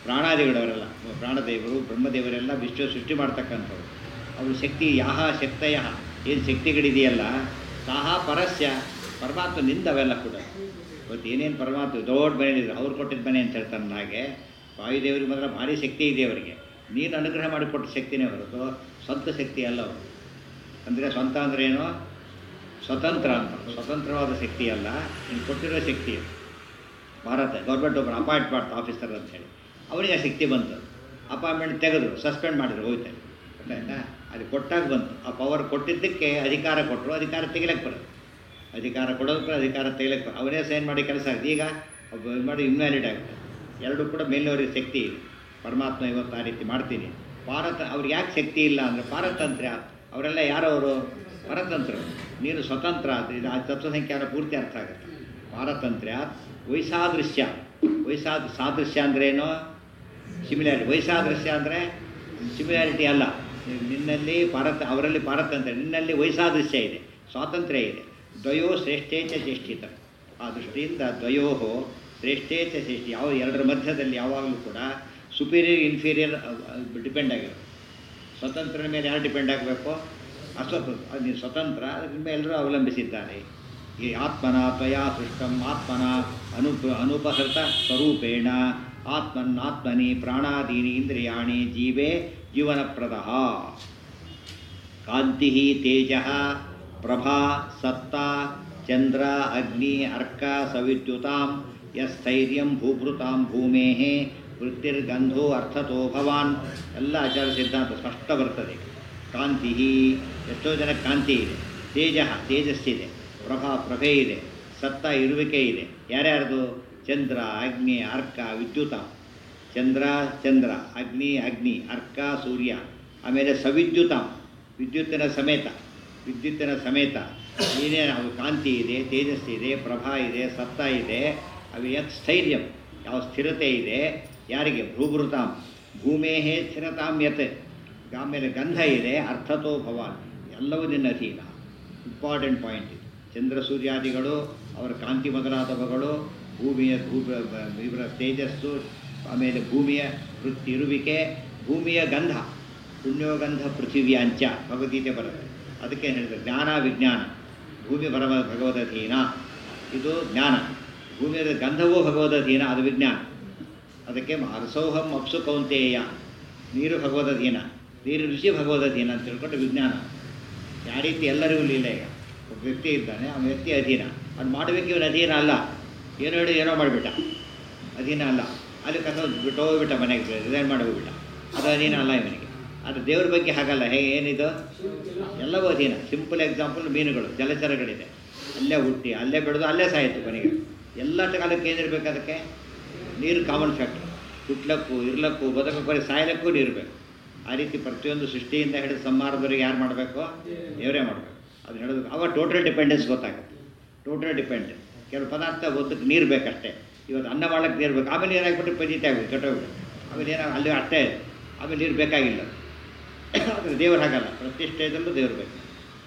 ಪ್ರಾಣಾದಿಗಳವರೆಲ್ಲ ಪ್ರಾಣದೇವರು ಬ್ರಹ್ಮದೇವರೆಲ್ಲ ವಿಶ್ವ ಸೃಷ್ಟಿ ಮಾಡ್ತಕ್ಕಂಥವ್ರು ಅವ್ರ ಶಕ್ತಿ ಯಾಹ ಶಕ್ತಯ ಏನು ಶಕ್ತಿಗಳಿದೆಯಲ್ಲ ತಾಹ ಪರಸ್ಯ ಪರಮಾತ್ಮ ನಿಂದ ಅವೆಲ್ಲ ಕೂಡ ಇವತ್ತು ಏನೇನು ಪರಮಾತ್ಮ ದೊಡ್ಡ ಮನೆ ಇದೆ ಅವ್ರು ಕೊಟ್ಟಿದ್ದ ಮನೆ ಅಂತ ಹೇಳ್ತಾನೆ ಹಾಗೆ ವಾಯುದೇವರಿಗೆ ಮಾತ್ರ ಭಾರಿ ಶಕ್ತಿ ಇದೆ ಅವರಿಗೆ ನೀನು ಅನುಗ್ರಹ ಮಾಡಿಕೊಟ್ಟ ಶಕ್ತಿನೇ ಹೊರತು ಸ್ವಂತ ಶಕ್ತಿ ಅಲ್ಲ ಅವರು ಅಂದರೆ ಸ್ವಂತ ಅಂದರೆ ಏನು ಸ್ವತಂತ್ರ ಅಂತ ಸ್ವತಂತ್ರವಾದ ಶಕ್ತಿ ಅಲ್ಲ ನೀನು ಕೊಟ್ಟಿರೋ ಶಕ್ತಿ ಅದು. ಭಾರತ ಗೌರ್ಮೆಂಟ್ ಒಬ್ಬರು ಅಪಾಯಿಂಟ್ ಮಾಡ್ತಾ ಆಫೀಸರ್ ಅಂತ ಹೇಳಿ ಅವರಿಗೆ ಆ ಶಕ್ತಿ ಬಂತು ಅಪಾಯಿಂಟ್ಮೆಂಟ್ ತೆಗೆದ್ರು ಸಸ್ಪೆಂಡ್ ಮಾಡಿದ್ರು ಹೋಯ್ತಾರೆ ಗೊತ್ತಾಯ್ತಾ ಅದು ಕೊಟ್ಟಾಗ ಬಂತು ಆ ಪವರ್ ಕೊಟ್ಟಿದ್ದಕ್ಕೆ ಅಧಿಕಾರ ಕೊಟ್ಟರು ಅಧಿಕಾರ ತೆಗಿಲಕ್ಕೆ ಬರೋದು ಅಧಿಕಾರ ಕೊಡೋದಕ್ಕೆ ಅಧಿಕಾರ ತೆಗಿಲಕ್ಕೆ ಬರೋದು ಅವನೇ ಸೈನ್ ಮಾಡಿ ಕೆಲಸ ಆಗಿದೆ ಈಗ ಒಬ್ಬ ಇದು ಮಾಡಿ ಇನ್ವ್ಯಾಲಿಡ್ ಆಗುತ್ತೆ ಎರಡೂ ಕೂಡ ಮೇಲಿನವರಿಗೆ ಶಕ್ತಿ ಇದೆ ಪರಮಾತ್ಮ ಇವತ್ತು ಆ ರೀತಿ ಮಾಡ್ತೀನಿ ಭಾರತ ಅವ್ರಿಗೆ ಯಾಕೆ ಶಕ್ತಿ ಇಲ್ಲ ಅಂದರೆ ಪಾರತಂತ್ರ್ಯ ಅವರೆಲ್ಲ ಯಾರವರು ಪರತಂತ್ರ ನೀನು ಸ್ವತಂತ್ರ ಅದು ಇದು ಆ ತತ್ವಸಂಖ್ಯಾನ ಪೂರ್ತಿ ಅರ್ಥ ಆಗುತ್ತೆ ಪಾರತಂತ್ರ್ಯ ವೈಸಾದೃಶ್ಯ ವೈಸಾದ್ ಸಾದೃಶ್ಯ ಅಂದ್ರೇನು ಸಿಮಿಲಾರಿಟಿ ವೈಸಾದೃಶ್ಯ ಅಂದರೆ ಸಿಮಿಲಾರಿಟಿ ಅಲ್ಲ ನಿನ್ನಲ್ಲಿ ಪಾರತ ಅವರಲ್ಲಿ ಪಾರತಂತ್ರ್ಯ ನಿನ್ನಲ್ಲಿ ವೈಸಾದೃಶ್ಯ ಇದೆ ಸ್ವಾತಂತ್ರ್ಯ ಇದೆ ದ್ವಯೋ ಶ್ರೇಷ್ಠೇಚ ಚೇಷ್ಟಿತ ಆ ದೃಷ್ಟಿಯಿಂದ ದ್ವಯೋ ಶ್ರೇಷ್ಠೇಚ ಶ್ರೇಷ್ಠ ಯಾವ ಎರಡರ ಮಧ್ಯದಲ್ಲಿ ಯಾವಾಗಲೂ ಕೂಡ ಸುಪೀರಿಯರ್ ಇನ್ಫೀರಿಯರ್ ಡಿಪೆಂಡ್ ಆಗಿರುತ್ತೆ ಸ್ವತಂತ್ರ ಮೇಲೆ ಯಾರು ಡಿಪೆಂಡ್ ಆಗಬೇಕು ಅಸ್ವತಂತ್ರ ಅದು ನೀನು ಸ್ವತಂತ್ರ ಅದ್ರ ಮೇಲೆ ಎಲ್ಲರೂ ಅವಲಂಬಿಸಿದ್ದಾರೆ ಈ ಆತ್ಮನ ತ್ವಯಾ ಸೃಷ್ಟಂ ಆತ್ಮನ ಅನುಪ ಅನುಪಸೃತ ಸ್ವರೂಪೇಣ ಆತ್ಮನ್ನಾತ್ಮನಿ ಪ್ರಾಣಾದೀನಿ ಇಂದ್ರಿಯಾಣಿ ಜೀವೇ ಜೀವನಪ್ರದ ಕಾಂತಿ ತೇಜ ಪ್ರಭಾ ಸತ್ತ ಚಂದ್ರ ಅಗ್ನಿ ಅರ್ಕ ಸವಿದ್ಯುತಾಂ ಯಸ್ಥೈರ್ಯಂ ಭೂಭೃತಾಂ ಭೂಮೇ ವೃತ್ತಿರ್ಗಂಧೋ ಅರ್ಥತೋ ಭವಾನ್ ಎಲ್ಲ ಆಚಾರ ಸಿದ್ಧಾಂತ ಸ್ಪಷ್ಟ ಬರ್ತದೆ ಕಾಂತಿ ಎಷ್ಟೋ ಜನ ಕಾಂತಿ ಇದೆ ತೇಜ ತೇಜಸ್ಸಿದೆ ಪ್ರಭಾ ಪ್ರಭೆ ಇದೆ ಸತ್ತ ಇರುವಿಕೆ ಇದೆ ಯಾರ್ಯಾರ್ದು ಚಂದ್ರ ಅಗ್ನಿ ಅರ್ಕ ವಿದ್ಯುತ ಚಂದ್ರ ಚಂದ್ರ ಅಗ್ನಿ ಅಗ್ನಿ ಅರ್ಕ ಸೂರ್ಯ ಆಮೇಲೆ ಸವಿದ್ಯುತ ವಿದ್ಯುತ್ತಿನ ಸಮೇತ ವಿದ್ಯುತ್ತಿನ ಸಮೇತ ಏನೇ ಅವು ಕಾಂತಿ ಇದೆ ತೇಜಸ್ಸು ಇದೆ ಪ್ರಭಾ ಇದೆ ಸತ್ತ ಇದೆ ಅವು ಯತ್ ಸ್ಥೈರ್ಯಂ ಯಾವ ಸ್ಥಿರತೆ ಇದೆ ಯಾರಿಗೆ ಭೂಭೃತಾಂ ಭೂಮೇಹೇ ಸ್ಥಿರತಾಂ ಯತ್ ಆಮೇಲೆ ಗಂಧ ಇದೆ ಅರ್ಥತೋ ಭವಾನ್ ಎಲ್ಲವೂ ನಿನ್ನ ಅಧೀನ ಇಂಪಾರ್ಟೆಂಟ್ ಪಾಯಿಂಟ್ ಇದು ಚಂದ್ರ ಸೂರ್ಯಾದಿಗಳು ಅವರ ಕಾಂತಿ ಮೊದಲಾದವುಗಳು ಭೂಮಿಯ ಭೂ ಇವರ ತೇಜಸ್ಸು ಆಮೇಲೆ ಭೂಮಿಯ ವೃತ್ತಿ ಇರುವಿಕೆ ಭೂಮಿಯ ಗಂಧ ಪುಣ್ಯೋಗಂಧ ಪೃಥಿವ್ಯಾಂಚ ಭಗವದ್ಗೀತೆ ಬರುತ್ತೆ ಅದಕ್ಕೆ ಹೇಳಿದ್ರು ಜ್ಞಾನ ವಿಜ್ಞಾನ ಭೂಮಿ ಪರಮ ಭಗವದಧೀನ ಇದು ಜ್ಞಾನ ಭೂಮಿಯ ಗಂಧವೂ ಭಗವದಧೀನ ಅದು ವಿಜ್ಞಾನ ಅದಕ್ಕೆ ಅರಸೋಹಂ ಅಪ್ಸು ಕೌಂತೇಯ ನೀರು ಭಗವದಧೀನ ನೀರು ಋಷಿ ಭಗವದಧೀನ ಅಂತ ತಿಳ್ಕೊಂಡು ವಿಜ್ಞಾನ ಯಾವ ರೀತಿ ಎಲ್ಲರಿಗೂ ಇಲ್ಲ ಈಗ ಒಬ್ಬ ವ್ಯಕ್ತಿ ಇದ್ದಾನೆ ಆ ವ್ಯಕ್ತಿ ಅಧೀನ ಅದು ಮಾಡಬೇಕು ಇವನು ಅಧೀನ ಅಲ್ಲ ಏನೋ ಹೇಳಿ ಏನೋ ಮಾಡಿಬಿಟ್ಟ ಅಧೀನ ಅಲ್ಲ ಅಲ್ಲಿ ಕಸ ಬಿಟ್ಟು ಹೋಗ್ಬಿಟ್ಟ ಮನೆಗೆ ರಿಸೈನ್ ಮಾಡಿ ಹೋಗ್ಬಿಟ್ಟ ಅದು ಅಧೀನ ಅಲ್ಲ ಇವನಿಗೆ ಅದು ದೇವ್ರ ಬಗ್ಗೆ ಹಾಗಲ್ಲ ಹೇಗೆ ಏನಿದು ಎಲ್ಲವೂ ಅಧೀನ ಸಿಂಪಲ್ ಎಕ್ಸಾಂಪಲ್ ಮೀನುಗಳು ಜಲಚರಗಳಿದೆ ಅಲ್ಲೇ ಹುಟ್ಟಿ ಅಲ್ಲೇ ಬೆಳೆದು ಅಲ್ಲೇ ಸಾಯಿತು ಕೊನೆಗೆ ಎಲ್ಲ ಕಾಲಕ್ಕೆ ಏನಿರಬೇಕು ಅದಕ್ಕೆ ನೀರು ಕಾಮನ್ ಫ್ಯಾಕ್ಟರ್ ಹುಟ್ಲಕ್ಕೂ ಇರ್ಲಕ್ಕೂ ಬದುಕಕ್ಕೂ ಬರೀ ಸಾಯಲಕ್ಕೂ ನೀರು ಬೇಕು ಆ ರೀತಿ ಪ್ರತಿಯೊಂದು ಸೃಷ್ಟಿಯಿಂದ ಹಿಡಿದು ಸಂಹಾರದವರೆಗೆ ಯಾರು ಮಾಡಬೇಕು ದೇವರೇ ಮಾಡಬೇಕು ಅದು ಹೇಳೋದು ಅವಾಗ ಟೋಟಲ್ ಡಿಪೆಂಡೆನ್ಸ್ ಗೊತ್ತಾಗುತ್ತೆ ಟೋಟಲ್ ಡಿಪೆಂಡ್ ಕೆಲವು ಪದಾರ್ಥ ಒದ್ದಕ್ಕೆ ನೀರು ಬೇಕಷ್ಟೇ ಇವತ್ತು ಅನ್ನ ಮಾಡಕ್ಕೆ ನೀರು ಬೇಕು ಆಮೇಲೆ ಏನಾಗ್ಬಿಟ್ಟು ಪಜಿತೆ ಆಗ್ಬಿಟ್ಟು ಕೆಟ್ಟೋಗ್ಬಿಟ್ಟು ಆಮೇಲೆ ಏನೋ ಅಲ್ಲಿ ಅಷ್ಟೇ ಆಮೇಲೆ ನೀರು ಬೇಕಾಗಿಲ್ಲ ಆದರೆ ದೇವರು ಹಾಗಲ್ಲ ಪ್ರತಿಷ್ಠೆಯದಲ್ಲೂ ದೇವರು ಬೇಕು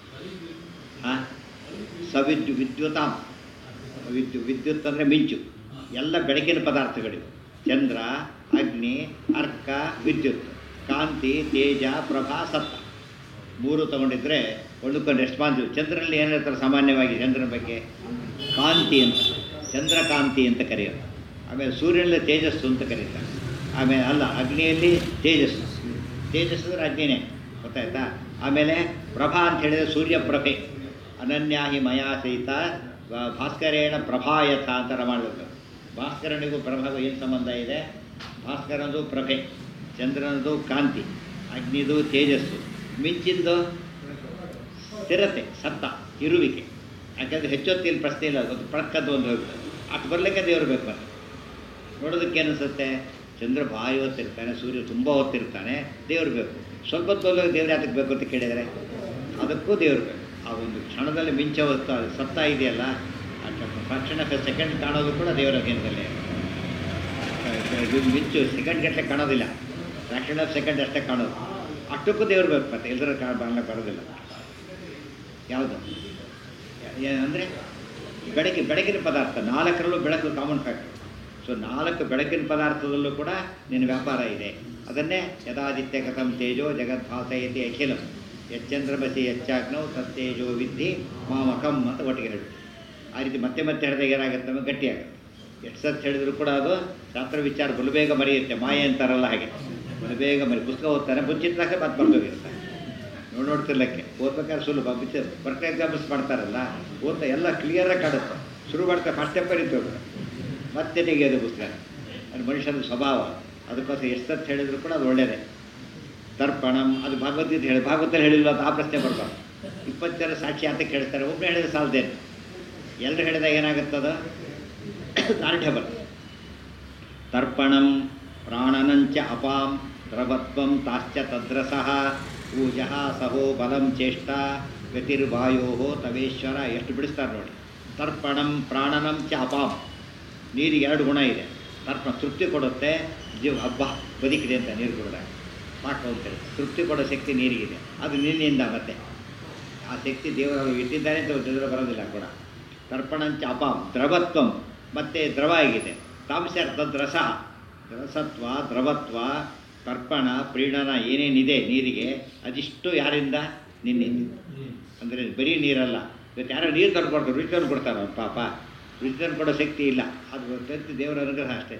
ಹಾಂ ಸವಿದ್ಯು ವಿದ್ಯುತಾಂ ವಿದ್ಯು ವಿದ್ಯುತ್ ಅಂದರೆ ಮಿಂಚು ಎಲ್ಲ ಬೆಳಕಿನ ಪದಾರ್ಥಗಳಿವೆ ಚಂದ್ರ ಅಗ್ನಿ ಅರ್ಕ ವಿದ್ಯುತ್ ಕಾಂತಿ ತೇಜ ಪ್ರಭಾ ಸತ್ತ ಮೂರು ತಗೊಂಡಿದ್ರೆ ಒಂದಕ್ಕೊಂದು ರೆಸ್ಪಾನ್ಸಿವ್ ಚಂದ್ರನಲ್ಲಿ ಏನು ಹೇಳ್ತಾರೆ ಸಾಮಾನ್ಯವಾಗಿ ಚಂದ್ರನ ಬಗ್ಗೆ ಕಾಂತಿ ಅಂತ ಚಂದ್ರಕಾಂತಿ ಅಂತ ಕರೆಯೋದು ಆಮೇಲೆ ಸೂರ್ಯನಲ್ಲಿ ತೇಜಸ್ಸು ಅಂತ ಕರೀತಾರೆ ಆಮೇಲೆ ಅಲ್ಲ ಅಗ್ನಿಯಲ್ಲಿ ತೇಜಸ್ಸು ತೇಜಸ್ಸು ಅಂದರೆ ಅಗ್ನಿನೇ ಗೊತ್ತಾಯ್ತಾ ಆಮೇಲೆ ಪ್ರಭಾ ಅಂತ ಹೇಳಿದರೆ ಸೂರ್ಯಪ್ರಭೆ ಅನನ್ಯಾಹಿ ಮಯಾ ಸಹಿತ ವ- ಭಾಸ್ಕರೇಣ ಪ್ರಭಾಯಥ ಅಂತ ಮಾಡಬೇಕು ಭಾಸ್ಕರನಿಗೂ ಪ್ರಭಾವ ಏನು ಸಂಬಂಧ ಇದೆ ಭಾಸ್ಕರನದು ಪ್ರಭೆ ಚಂದ್ರನದು ಕಾಂತಿ ಅಗ್ನಿದು ತೇಜಸ್ಸು ಮಿಂಚಿಂದು ಸ್ಥಿರತೆ ಸತ್ತ ಇರುವಿಕೆ ಯಾಕಂದರೆ ಹೆಚ್ಚೊತ್ತಿನ ಪ್ರಶ್ನೆ ಇಲ್ಲ ಅದು ಪ್ರಕ್ಕದ್ದು ಒಂದು ಹೋಗ್ತದೆ ಅಷ್ಟು ಬರಲಿಕ್ಕೆ ದೇವರು ಬೇಕು ಮತ್ತೆ ನೋಡೋದಕ್ಕೆ ಅನಿಸುತ್ತೆ ಚಂದ್ರ ಭಾರಿ ಹೊತ್ತಿರ್ತಾನೆ ಸೂರ್ಯ ತುಂಬ ಹೊತ್ತಿರ್ತಾನೆ ದೇವ್ರು ಬೇಕು ಸ್ವಲ್ಪ ಹೊತ್ತು ದೇವ್ರು ಯಾತಕ್ಕೆ ಬೇಕು ಅಂತ ಕೇಳಿದರೆ ಅದಕ್ಕೂ ದೇವ್ರು ಬೇಕು ಆ ಒಂದು ಕ್ಷಣದಲ್ಲಿ ಮಿಂಚ ಹೊತ್ತು ಅದು ಸತ್ತ ಇದೆಯಲ್ಲ ಫ್ರಾಕ್ಷನ್ ಆಫ್ ಎ ಸೆಕೆಂಡ್ ಕಾಣೋದು ಕೂಡ ದೇವರ ಅಧೀನದಲ್ಲೇ ಇದು ಮಿಂಚು ಸೆಕೆಂಡ್ ಗಟ್ಟಲೆ ಕಾಣೋದಿಲ್ಲ ಫ್ರಾಕ್ಷನ್ ಆಫ್ ಸೆಕೆಂಡ್ ಅಷ್ಟೇ ಕಾಣೋದು ಅಷ್ಟಕ್ಕೂ ದೇವ್ರು ಬೇಕು ಮತ್ತೆ ಎಲ್ಲರ ಕಾಣ ಬರೋದಿಲ್ಲ ಯಾವುದು ಅಂದರೆ ಬೆಳಗ್ಗೆ ಬೆಳಗಿನ ಪದಾರ್ಥ ನಾಲ್ಕರಲ್ಲೂ ಬೆಳಕು ಕಾಮನ್ ಫ್ಯಾಕ್ಟರ್ ಸೊ ನಾಲ್ಕು ಬೆಳಕಿನ ಪದಾರ್ಥದಲ್ಲೂ ಕೂಡ ನಿನ್ನ ವ್ಯಾಪಾರ ಇದೆ ಅದನ್ನೇ ಯಥಾದಿತ್ಯ ಕಥಂ ತೇಜೋ ಜಗದ್ಭಾಸಯತಿ ಅಖಿಲಂ ಯಚ್ಚಂದ್ರಮಸಿ ಯಚ್ಚಾಗ್ನೌ ತತ್ತೇಜೋ ವಿದ್ಧಿ ಮಾಮಕಂ ಅಂತ ಒಟ್ಟಿಗೆ ಹೇಳಿ ಆ ರೀತಿ ಮತ್ತೆ ಮತ್ತೆ ಹೇಳಿದಾಗ ಏನಾಗುತ್ತೆ ನಮಗೆ ಗಟ್ಟಿಯಾಗುತ್ತೆ ಎಷ್ಟು ಸತ್ತು ಹೇಳಿದ್ರು ಕೂಡ ಅದು ಶಾಸ್ತ್ರ ವಿಚಾರ ಬಲುಬೇಗ ಮರೆಯುತ್ತೆ ಮಾಯೆ ಅಂತಾರಲ್ಲ ಹಾಗೆ ಬಲುಬೇಗ ಮರಿ ಪುಸ್ತಕ ಓದ್ತಾನೆ ಮುಂಚಿತದಾಗ ಮತ್ತೆ ಬರ್ತೋಗಿರ್ತಾರೆ ನೋಡಿ ನೋಡ್ತಿರ್ಲಕ್ಕೆ ಓದ್ಬೇಕಾದ್ರೆ ಸುಲಭ ಬಿಚ್ಚ ಬರ್ಕ ಎಕ್ಸಾಮ್ಸ್ ಮಾಡ್ತಾರಲ್ಲ ಓದ್ತಾ ಎಲ್ಲ ಕ್ಲಿಯರಾಗಿ ಕಾಡುತ್ತೆ ಶುರು ಮಾಡ್ತಾ ಫಸ್ಟ್ ಸ್ಟೆಪ್ ಬರೀತೇವೆ ಮತ್ತೆ ತೆಗೆಯೋದು ಪುಸ್ತಕ ಅದು ಮನುಷ್ಯನ ಸ್ವಭಾವ ಅದಕ್ಕೋಸ್ಕರ ಎಷ್ಟು ಸತ್ತು ಹೇಳಿದ್ರು ಕೂಡ ಅದು ಒಳ್ಳೆಯದೇ ತರ್ಪಣಂ ಅದು ಭಗವದ್ಗೀತೆ ಹೇಳಿ ಭಾಗವತಲ್ಲಿ ಹೇಳಿಲ್ವ ಅಂತ ಆ ಪ್ರಶ್ನೆ ಬರ್ಬಾರ್ದು ಇಪ್ಪತ್ತು ಜನ ಸಾಕ್ಷಿ ಅಂತ ಕೇಳ್ತಾರೆ ಒಬ್ಬನೇ ಹೇಳಿದ್ರೆ ಸಾಲದೇನು ಎಲ್ಲರೂ ಹೇಳಿದಾಗ ಏನಾಗುತ್ತದ ದಾರ್ಢ್ಯಬಲ ತರ್ಪಣಂ ಪ್ರಾಣನಂಚ ಅಪಾಂ ದ್ರವತ್ವಂ ತಾಶ್ಚ ತದ್ರಸಃ ಊಜಃ ಸಹೋ ಬಲಂ ಚೇಷ್ಟ ಗತಿರ್ವಾಯೋ ತವೇಶ್ವರ ಎಷ್ಟು ಬಿಡಿಸ್ತಾರೆ ನೋಡಿ ತರ್ಪಣಂ ಪ್ರಾಣನಂ ಚ ಅಪಾಂ ನೀರಿಗೆ ಎರಡು ಗುಣ ಇದೆ ತರ್ಪಣ ತೃಪ್ತಿ ಕೊಡುತ್ತೆ ಜೀವ ಹಬ್ಬ ಬದುಕಿದೆ ಅಂತ ನೀರು ಕುಡಿದಾಗ ಸಾಕು ಅಂತೇಳಿ ತೃಪ್ತಿ ಕೊಡೋ ಶಕ್ತಿ ನೀರಿಗಿದೆ ಅದು ನಿನ್ನಿಂದ ಮತ್ತೆ ಆ ಶಕ್ತಿ ದೇವರು ಇಟ್ಟಿದ್ದಾನೆ ಅಂತ ದೇವರು ಬರೋದಿಲ್ಲ ಕೂಡ ತರ್ಪಣಂಚ ಅಪಾಂ ದ್ರವತ್ವಂ ಮತ್ತೆ ದ್ರವ ಆಗಿದೆ ತಾಂಶಾರ್ಥ ರಸ ರಸತ್ವ ದ್ರವತ್ವ ತರ್ಪಣ ಪ್ರೀಣನ ಏನೇನಿದೆ ನೀರಿಗೆ ಅದಿಷ್ಟು ಯಾರಿಂದ ನಿನ್ನಿಂದ ಅಂದರೆ ಬರೀ ನೀರಲ್ಲ ಇವತ್ತು ಯಾರೋ ನೀರು ತಂದು ಕೊಡ್ತಾರೆ ರುಚಿ ತಂದು ಕೊಡ್ತಾರೆ ಅವ್ನು ಪಾಪ ರುಚಿ ತಂದು ಕೊಡೋ ಶಕ್ತಿ ಇಲ್ಲ ಅದು ಗೊತ್ತೈತಿ ದೇವರ ಅನುಗ್ರಹ ಅಷ್ಟೇ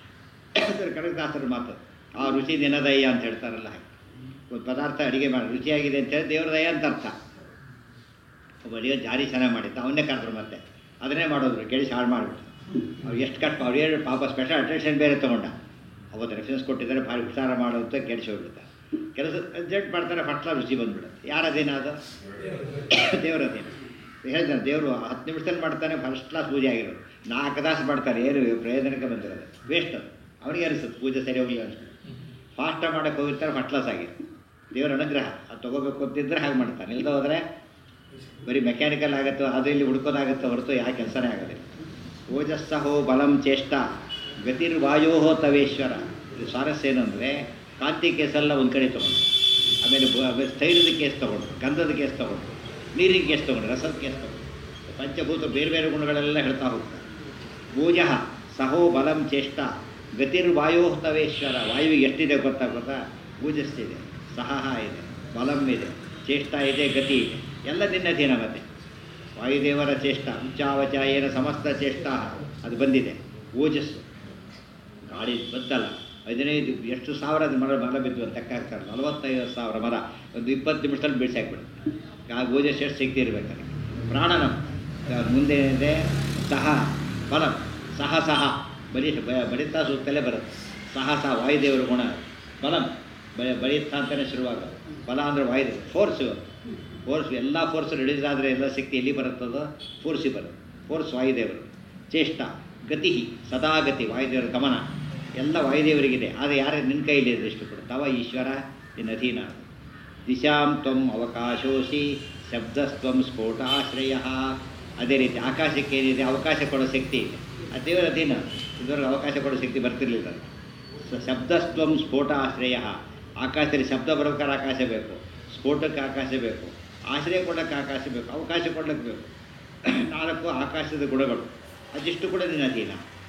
ಕನಕದಾಸರ ಮಾತು ಆ ರುಚಿ ದಿನದಯ್ಯ ಅಂತ ಹೇಳ್ತಾರಲ್ಲ ಹಾಗೆ ಒಂದು ಪದಾರ್ಥ ಅಡುಗೆ ಮಾಡಿ ರುಚಿಯಾಗಿದೆ ಅಂತ ಹೇಳಿ ದೇವ್ರ ದಯ ಅಂತ ಅರ್ಥ ಒಬ್ಬ ಅಡಿಗೆ ಜಾರಿ ಚೆನ್ನಾಗಿ ಮಾಡಿದ್ದ ಅವನ್ನೇ ಕರೆದ್ರು ಮತ್ತೆ ಅದನ್ನೇ ಮಾಡೋದ್ರು ಕೇಳಿಸಿ ಹಾಳು ಮಾಡಿಬಿಟ್ಟು ಅವ್ರು ಎಷ್ಟು ಕಷ್ಟ ಅವ್ರು ಏನು ಪಾಪ ಸ್ಪೆಷಲ್ ಅಟೆನ್ಷನ್ ಬೇರೆ ತೊಗೊಂಡ ಅವತ್ತು ರೆಫರೆನ್ಸ್ ಕೊಟ್ಟಿದ್ದಾರೆ ಭಾರಿ ಹುಷಾರ ಮಾಡೋದು ಕೆಡಿಸಿ ಹೋಗ್ಬಿಡ್ತಾರೆ ಕೆಲಸ ಅರ್ಜೆಂಟ್ ಮಾಡ್ತಾರೆ ಫಟ್ಲ ರುಚಿ ಬಂದ್ಬಿಡುತ್ತೆ ಯಾರದೇನ ಅದು ದೇವರದೇನು ಹೇಳ್ತಾರೆ ದೇವರು ಹತ್ತು ನಿಮಿಷದಲ್ಲಿ ಮಾಡ್ತಾನೆ ಫಸ್ಟ್ ಕ್ಲಾಸ್ ಪೂಜೆ ಆಗಿರೋದು ನಾಲ್ಕು ತಾಸು ಮಾಡ್ತಾರೆ ಏನು ಪ್ರಯೋಜನಕ್ಕೆ ಬಂದಿರೋದು ವೇಸ್ಟ್ ಅದು ಅವನಿಗೆ ಅನಿಸುತ್ತೆ ಪೂಜೆ ಸರಿ ಹೋಗಲಿಲ್ಲ ಅನಿಸುತ್ತೆ ಫಾಸ್ಟಾಗಿ ಮಾಡೋಕ್ಕೆ ಹೋಗಿರ್ತಾರೆ ಫಸ್ಟ್ ಕ್ಲಾಸ್ ಆಗಿದೆ ದೇವರ ಅನುಗ್ರಹ ಅದು ತೊಗೋಬೇಕು ಅಂತಿದ್ರೆ ಹಾಗೆ ಮಾಡ್ತಾನೆ ಇಲ್ಲದ ಹೋದರೆ ಬರೀ ಮೆಕ್ಯಾನಿಕಲ್ ಆಗುತ್ತೋ ಅದು ಇಲ್ಲಿ ಹುಡ್ಕೋದಾಗುತ್ತೋ ಹೊರತು ಯಾವ ಕೆಲಸನೇ ಆಗೋದಿಲ್ಲ ಓಜಸ್ಸಹೋ ಬಲಂ ಚೇಷ್ಟ ಗತಿರ್ವಾಯೋ ತವೇಶ್ವರ ಇದು ಸ್ವಾರಸ್ಯ ಏನು ಅಂದರೆ ಕಾಂತಿ ಕೇಸೆಲ್ಲ ಒಂದು ಕಡೆ ತೊಗೊಂಡು ಆಮೇಲೆ ಬ- ಆಮೇಲೆ ಸ್ಥೈರ್ಯದ ಕೇಸ್ ತೊಗೊಂಡು ಗಂಧದ ಕೇಸ್ ತೊಗೊಂಡು ನೀರಿನ ಕೇಸ್ ತೊಗೊಂಡು ರಸದ ಕೇಸ್ ತೊಗೊಂಡು ಪಂಚಭೂತ ಬೇರೆ ಬೇರೆ ಗುಣಗಳೆಲ್ಲ ಹೇಳ್ತಾ ಹೋಗ್ತಾರೆ ಭೂಜಃ ಸಹೋ ಬಲಂ ಚೇಷ್ಟ ಗತಿರ್ವಾಯೋ ತವೇಶ್ವರ ವಾಯುವಿಗೆ ಎಷ್ಟಿದೆ ಗೊತ್ತಾ ಗೊತ್ತಾ ಭೂಜಸ್ಸಿದೆ ಸಹಹ ಇದೆ ಬಲಂ ಇದೆ ಚೇಷ್ಟ ಇದೆ ಗತಿ ಇದೆ ಎಲ್ಲ ನಿನ್ನ ಅಧೀನ ಮತ್ತೆ ವಾಯುದೇವರ ಚೇಷ್ಟ ಉಚ್ಚಾವಚಾಯೇನ ಸಮಸ್ತ ಚೇಷ್ಟ ಅದು ಬಂದಿದೆ ಓಜಸ್ಸು ಗಾಳಿ ಬದ್ದಲ್ಲ ಹದಿನೈದು ಎಷ್ಟು ಸಾವಿರ ಮರ ಮರ ಬಿದ್ದು ಅಂತ ಲೆಕ್ಕ ಹಾಕ್ತಾರೆ ನಲವತ್ತೈದು ಸಾವಿರ ಮರ ಒಂದು ಇಪ್ಪತ್ತು ನಿಮಿಷದಲ್ಲಿ ಬಿಡಿಸಿ ಹಾಕ್ಬಿಡುತ್ತೆ ಆ ಓಜಸ್ ಎಷ್ಟು ಶಕ್ತಿ ಇರಬೇಕಾದ್ರೆ ಪ್ರಾಣನಂ ಆ ಮುಂದೆ ಇದೆ ಸಹ ಬಲಂ ಸಹ ಸಹ ಬಲಿ ಬ- ಬಡಿತಾ ಸುತ್ತಲೇ ಬರುತ್ತೆ ಸಹ ಸಹ ವಾಯುದೇವರ ಗುಣ ಬಲಂ ಬ ಬಡಿತಾ ಅಂತಲೇ ಶುರುವಾಗೋದು ಬಲ ಅಂದರೆ ವಾಯುದೇವ ಫೋರ್ಸು ಫೋರ್ಸ್ ಎಲ್ಲ ಫೋರ್ಸ್ ರಿಲೀಸ್ ಆದರೆ ಎಲ್ಲ ಶಕ್ತಿ ಎಲ್ಲಿ ಬರುತ್ತದೋ ಫೋರ್ಸಿ ಬರುತ್ತೆ ಫೋರ್ಸ್ ವಾಯುದೇವರು ಚೇಷ್ಟ ಗತಿ ಸದಾ ಗತಿ ವಾಯುದೇವರ ಗಮನ ಎಲ್ಲ ವಾಯುದೇವರಿಗಿದೆ ಆದರೆ ಯಾರು ನಿನ್ನ ಕೈಲಿ ಇದೆ ಇಷ್ಟು ಕೂಡ ತವ ಈಶ್ವರ ನಿನ್ನ ಅಧೀನ ದಿಶಾಂ ತ್ವಂ ಅವಕಾಶೋಸಿ ಶಬ್ದಸ್ತ್ವಂ ಸ್ಫೋಟಾಶ್ರಯ ಅದೇ ರೀತಿ ಆಕಾಶಕ್ಕೆ ಏನಿದೆ ಅವಕಾಶ ಕೊಡೋ ಶಕ್ತಿ ಇದೆ ಆ ದೇವರ ಅಧೀನ ಇದುವರೆಗೆ ಅವಕಾಶ ಕೊಡೋ ಶಕ್ತಿ ಬರ್ತಿರ್ಲಿಲ್ಲ ಸ- ಶಬ್ದಸ್ತ್ವಂ ಸ್ಫೋಟ ಆಶ್ರಯ ಆಕಾಶದಲ್ಲಿ ಶಬ್ದ ಬರ್ಬೇಕಾದ್ರೆ ಆಕಾಶ ಬೇಕು ಸ್ಫೋಟಕ್ಕೆ ಆಕಾಶ ಬೇಕು ಆಶ್ರಯ ಕೊಡೋಕ್ಕೆ ಆಕಾಶ ಬೇಕು ಅವಕಾಶ ಕೊಡೋಕ್ಕೆ ಬೇಕು ನಾಲ್ಕು ಆಕಾಶದ ಗುಣಗಳು ಅದಿಷ್ಟು ಕೂಡ ನಿನ್ನ ಅಧೀನ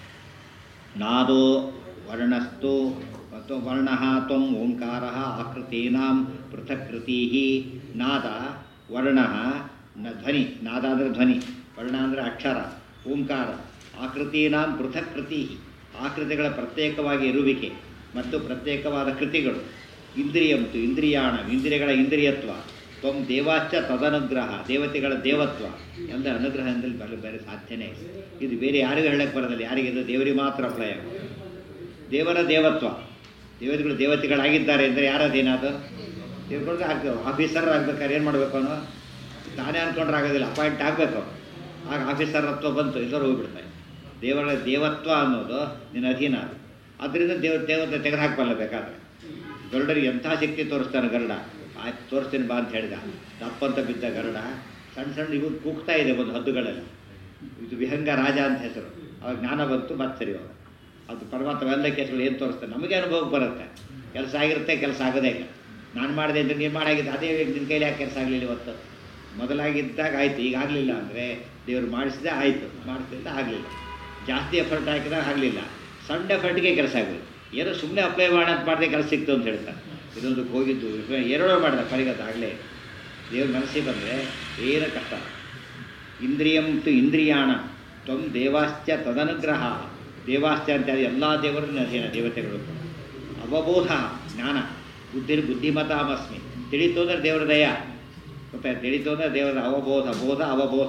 ನಾದೋ ವರ್ಣಸ್ತು ಮತ್ತು ವರ್ಣ ತ್ವಂ ಓಂಕಾರ ಆಕೃತೀನಾಂ ಪೃಥಕ್ಕೃತಿ ನಾದ ವರ್ಣ ನ ಧ್ವನಿ ನಾದ ಅಂದರೆ ಧ್ವನಿ ವರ್ಣ ಅಂದರೆ ಅಕ್ಷರ ಓಂಕಾರ ಆಕೃತೀನಾಂ ಪೃಥಕ್ಕೃತಿ ಆಕೃತಿಗಳ ಪ್ರತ್ಯೇಕವಾಗಿ ಇರುವಿಕೆ ಮತ್ತು ಪ್ರತ್ಯೇಕವಾದ ಕೃತಿಗಳು ಇಂದ್ರಿಯಂತು ಇಂದ್ರಿಯಾಣ ಇಂದ್ರಿಯಗಳ ಇಂದ್ರಿಯತ್ವ ತ್ವಂ ದೇವಾಶ್ಚ ತದನುಗ್ರಹ ದೇವತೆಗಳ ದೇವತ್ವ ಎಲ್ಲ ಅನುಗ್ರಹದಲ್ಲಿ ಬೇರೆ ಬೇರೆ ಸಾಧ್ಯನೇ ಇದೆ. ಇದು ಬೇರೆ ಯಾರಿಗೂ ಹೇಳಕ್ಕೆ ಬರೋದಿಲ್ಲ ಯಾರಿಗೆ ಇದು ದೇವರಿಗೆ ಮಾತ್ರ ಅಪ್ಲೈ ಆಗೋದು ದೇವರ ದೇವತ್ವ ದೇವತೆಗಳು ದೇವತೆಗಳಾಗಿದ್ದಾರೆ ಅಂದರೆ ಯಾರದೇನದು ದೇವ್ರಿಗೆ ಆಗ ಆಫೀಸರ್ ಆಗ್ಬೇಕಾದ್ರೆ ಏನು ಮಾಡಬೇಕು ಅವನು ತಾನೇ ಅಂದ್ಕೊಂಡ್ರೆ ಆಗೋದಿಲ್ಲ ಅಪಾಯಿಂಟ್ ಆಗಬೇಕು ಆಗ ಆಫೀಸರ್ ಹತ್ವ ಬಂತು ಎಲ್ಲರೂ ಹೋಗ್ಬಿಡ್ತಾರೆ ದೇವರ ದೇವತ್ವ ಅನ್ನೋದು ನಿನ್ನ ಅಧೀನ ಅದು ಅದರಿಂದ ದೇವ ದೇವತೆ ತೆಗೆದು ಹಾಕಬಲ್ಲ ಬೇಕಾದ್ರೆ ಗರುಡರಿಗೆ ಎಂಥ ಶಕ್ತಿ ತೋರಿಸ್ತಾನೆ ಗರುಡ ಆಯ್ತು ತೋರಿಸ್ತೀನಿ ಬಾ ಅಂತ ಹೇಳಿದ ದಪ್ಪಂತ ಬಿದ್ದ ಗರುಡ ಸಣ್ಣ ಸಣ್ಣ ಇವು ಕೂಗ್ತಾ ಇದೆ ಒಂದು ಹದ್ದುಗಳೆಲ್ಲ ಇದು ವಿಹಂಗ ರಾಜ ಅಂತ ಹೆಸರು ಅವಾಗ ಜ್ಞಾನ ಬಂತು ಮತ್ತೆ ಸರಿ ಹೋದ ಅದು ಪರಮಾತ್ಮ ಎಲ್ಲ ಕೆಲಸಗಳು ಏನು ತೋರಿಸ್ತಾನೆ ನಮಗೆ ಅನುಭವಕ್ಕೆ ಬರುತ್ತೆ ಕೆಲಸ ಆಗಿರುತ್ತೆ ಕೆಲಸ ಆಗೋದೇ ಇಲ್ಲ ನಾನು ಮಾಡಿದೆ ಅಂದರೆ ನೀನು ಮಾಡಾಗಿದ್ದು ಅದೇ ನಿನ್ನ ಕೈಲಿ ಯಾಕೆ ಕೆಲಸ ಆಗಲಿಲ್ಲ ಇವತ್ತು ಮೊದಲಾಗಿದ್ದಾಗ ಆಯಿತು ಈಗ ಆಗಲಿಲ್ಲ ಅಂದರೆ ದೇವರು ಮಾಡಿಸಿದೆ ಆಯಿತು ಮಾಡಿಸಿದ್ದ ಆಗಲಿಲ್ಲ ಜಾಸ್ತಿ ಎಫರ್ಟ್ ಹಾಕಿದಾಗ ಆಗಲಿಲ್ಲ ಸಣ್ಣ ಎಫರ್ಟ್ಗೆ ಕೆಲಸ ಆಗೋದು ಏನೋ ಸುಮ್ಮನೆ ಅಪ್ಲೈ ಮಾಡೋಣ ಅಂತ ಮಾಡಿದೆ ಕೆಲಸ ಸಿಕ್ತು ಅಂತ ಹೇಳ್ತಾರೆ ಇದೊಂದು ಹೋಗಿದ್ದು ಎರಡೋ ಮಾಡಿದ ಪರಿಗತ ಆಗಲೇ ದೇವ್ರ ಮನಸ್ಸಿಗೆ ಬಂದರೆ ಏನು ಕಷ್ಟ ಇಂದ್ರಿಯಂ ತು ಇಂದ್ರಿಯಾಣ ತ್ವಂ ದೇವಾಶ್ಚ ತದನುಗ್ರಹ ದೇವಾಶ್ಚ ಅಂತ ಎಲ್ಲ ದೇವರನ್ನ ಅಧೀನ ದೇವತೆಗಳು ಅವಬೋಧ ಜ್ಞಾನ ಬುದ್ಧಿ ಬುದ್ಧಿಮತಾಮಸ್ಮಿ ತಿಳಿತು ಅಂದರೆ ದೇವರ ದಯ ಗೊತ್ತಾಯ್ತು ತಿಳಿತು ಅಂದರೆ ದೇವರ ಅವಬೋಧ ಬೋಧ ಅವಬೋಧ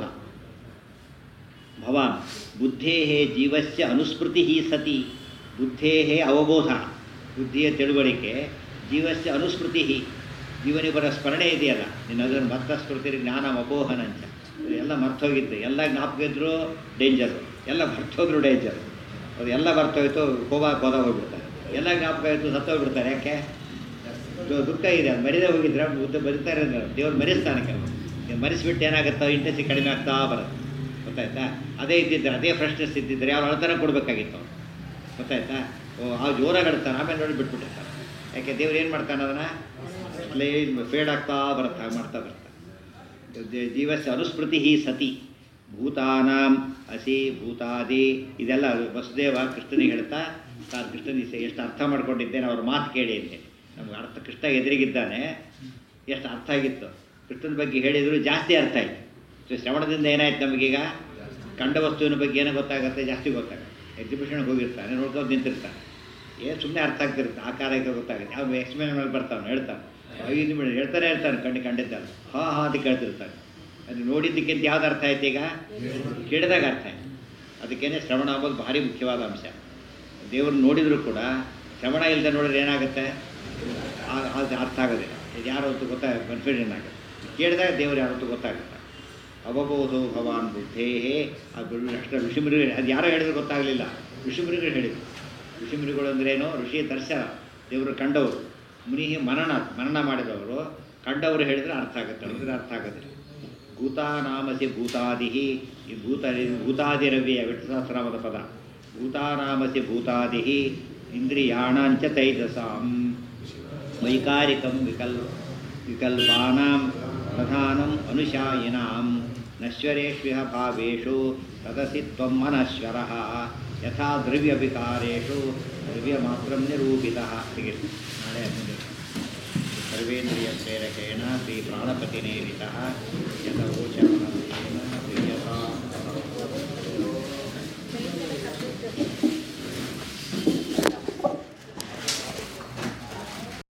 ಭವಾನ್ ಬುದ್ಧೇ ಜೀವಸ್ಯ ಅನುಸ್ಮೃತಿ ಸತಿ ಬುದ್ಧೇ ಅವಬೋಧ ಬುದ್ಧಿಯ ತಿಳುವಳಿಕೆ ಜೀವಸ್ಯ ಅನುಸ್ಮೃತಿ ಜೀವನಿಗೆ ಬರೋ ಸ್ಮರಣೆ ಇದೆಯಲ್ಲ ನಿನ್ನ ಅದನ್ನು ಮತ್ತ ಸ್ಮೃತಿ ಜ್ಞಾನ ಅಬೋಹನಂಚ ಎಲ್ಲ ಮರ್ತೋಗಿತ್ತು ಎಲ್ಲ ಜ್ಞಾಪಕ ಇದ್ದರೂ ಡೇಂಜರು ಎಲ್ಲ ಮರ್ತೋದ್ರು ಡೇಂಜರು ಅದು ಎಲ್ಲ ಮರ್ತೋಯ್ತು ಕೋಬ ಕೋದ ಹೋಗ್ಬಿಡ್ತಾರೆ ಎಲ್ಲ ಜ್ಞಾಪಕ ಇತ್ತು ಸತ್ತೋಗ್ಬಿಡ್ತಾರೆ ಯಾಕೆ ದು- ದುಃಖ ಇದೆ ಅದು ಮರಿದೇ ಹೋಗಿದ್ರೆ ಬುದ್ಧ ಬರಿತಾರೆ ಅಂದ್ರೆ ದೇವ್ರು ಮರಿಸ್ತಾನೆ ಕೆಲವು ನೀವು ಮರಿಸ್ಬಿಟ್ಟು ಏನಾಗುತ್ತೋ ಇಂಟೆನ್ಸಿ ಕಡಿಮೆ ಆಗ್ತಾ ಬರುತ್ತೆ ಗೊತ್ತಾಯ್ತಾ ಅದೇ ಇದ್ದಿದ್ರೆ ಅದೇ ಫ್ರೆಶ್ನೆಸ್ ಇದ್ದಿದ್ರೆ ಅವ್ರು ಅಳ್ತಾನೆ ಕೊಡಬೇಕಾಗಿತ್ತು ಅವ್ರು ಗೊತ್ತಾಯ್ತಾ ಓ ಆ ಜೋರಾಗಿ ಆಡ್ತಾನೆ ಆಮೇಲೆ ನೋಡಿ ಬಿಟ್ಬಿಟ್ಟಿರ್ತಾರೆ ಯಾಕೆ ದೇವ್ರು ಏನು ಮಾಡ್ತಾನೆ ಅದನ್ನು ಅಲ್ಲೇ ಫೇಡ್ ಆಗ್ತಾ ಬರುತ್ತೆ ಹಾಗೆ ಮಾಡ್ತಾ ಬರ್ತಾರೆ ಜ- ಜೀವಸ್ಯ ಅನುಸ್ಮೃತಿ ಹಿ ಸತಿ ಭೂತಾನಾಂ ಹಸಿ ಭೂತಾದಿ ಇದೆಲ್ಲ ವಸುದೇವ ಕೃಷ್ಣನಿಗೆ ಹೇಳ್ತಾ ತಾನು ಕೃಷ್ಣನಿಗೆ ಎಷ್ಟು ಅರ್ಥ ಮಾಡ್ಕೊಂಡಿದ್ದೇನೆ ಅವ್ರ ಮಾತು ಕೇಳಿ ಅಂತೇಳಿ ನಮ್ಗೆ ಅರ್ಥ ಕೃಷ್ಣ ಎದುರಿಗಿದ್ದಾನೆ ಎಷ್ಟು ಅರ್ಥ ಆಗಿತ್ತು ಕೃಷ್ಣನ ಬಗ್ಗೆ ಹೇಳಿದ್ರು ಜಾಸ್ತಿ ಅರ್ಥ ಆಯಿತು ಸೊ ಶ್ರವಣದಿಂದ ಏನಾಯ್ತು ನಮಗೀಗ ಕಂಡ ವಸ್ತುವಿನ ಬಗ್ಗೆ ಏನೋ ಗೊತ್ತಾಗುತ್ತೆ ಜಾಸ್ತಿ ಗೊತ್ತಾಗುತ್ತೆ ಎಕ್ಸಿಬಿಷನ್ಗೆ ಹೋಗಿರ್ತಾನೆ ನೋಡ್ಕೊಂಡು ನಿಂತಿರ್ತಾನೆ ಏನು ಸುಮ್ಮನೆ ಅರ್ಥ ಆಗ್ತಿರುತ್ತೆ ಆಕಾರ ಈಗ ಗೊತ್ತಾಗುತ್ತೆ ಅವ್ನು ಎಕ್ಸ್ಪ್ಲೇನ್ ಮೇಲೆ ಬರ್ತಾನೆ ಹೇಳ್ತಾನೆ ಐದು ನಿಮಿಷ ಹೇಳ್ತಾನೆ ಹೇಳ್ತಾನೆ ಕಣ್ಣು ಕಂಡಿದ್ದಾನೆ ಹಾ ಹಾ ಅಂತ ಕೇಳ್ತಿರ್ತಾನೆ ಅದು ನೋಡಿದ್ದಕ್ಕಿಂತ ಯಾವ್ದು ಅರ್ಥ ಆಯ್ತು ಈಗ ಕೇಳಿದಾಗ ಅರ್ಥ ಆಯ್ತು ಅದಕ್ಕೇನೆ ಶ್ರವಣ ಅಂಬೋದು ಭಾರಿ ಮುಖ್ಯವಾದ ಅಂಶ ದೇವ್ರನ್ನ ನೋಡಿದರೂ ಕೂಡ ಶ್ರವಣ ಇಲ್ಲದೆ ನೋಡಿದ್ರೆ ಏನಾಗುತ್ತೆ ಆ- ಅದು ಅರ್ಥ ಆಗೋದಿಲ್ಲ ಇದು ಯಾರು ಹೊತ್ತು ಗೊತ್ತಾಗ ಕನ್ಫ್ಯೂಷನ್ ಆಗುತ್ತೆ ಕೇಳಿದಾಗ ದೇವ್ರು ಯಾರು ಹೊತ್ತು ಗೊತ್ತಾಗುತ್ತೆ ಅವಬೋಧೋ ಭವಾನ್ ಬುದ್ಧೇಹೇ ಅದು ಅಷ್ಟ ಋಷಿಮುನಿಗಳು ಅದು ಯಾರೋ ಹೇಳಿದ್ರು ಗೊತ್ತಾಗಲಿಲ್ಲ ಋಷಿಮುನಿಗಳು ಹೇಳಿದರು ಋಷಿಮುನಿಗಳು ಅಂದ್ರೇನು ಋಷಿ ದರ್ಶನ ದೇವರು ಕಂಡವರು ಮುನಿ ಮನನ ಮನನ ಮಾಡಿದವರು ಕಂಡವರು ಹೇಳಿದ್ರೆ ಅರ್ಥ ಆಗುತ್ತೆ ಹೇಳಿದ್ರೆ ಅರ್ಥ ಆಗೋದಿಲ್ಲ ಭೂತಾನಾಮಸಿ ಭೂತಾದಿ ಈ ಭೂತ ಭೂತಾದಿರವಿಯ ವಿಠಸಹಸ್ರಾಮದ ಪದ ಭೂತಾನಾಮಸಿ ಭೂತಾದಿ ಇಂದ್ರಿಯಾಣಾಂಚ ತೈಜಸಾಂ ವೈಕಾರಿಕಂ ವಿಕಲ್ ವಿಕಲ್ಪಾನಾಂ ಪ್ರಧಾನಂ ಅನುಶಾಯಿನಾಂ ನಶ್ವರೇಷ್ವಿಹ ಭಾವೇಷು ತದಸಿ ತ್ವಂ ಮನಶ್ವರಃ ಯಥಾ ದ್ರವ್ಯವಿಕಾರೇಷು ದ್ರವ್ಯಮಾತ್ರಂ ನಿರೂಪಿತಃ ಹೀಗೆ ನಾಳೆ ಹನ್ನೊಂದು ಸರ್ವೇಂದ್ರಿಯ ಪ್ರೇರಕೇಣ ಶ್ರೀ ಪ್ರಾಣಪತಿನೇರಿತಃ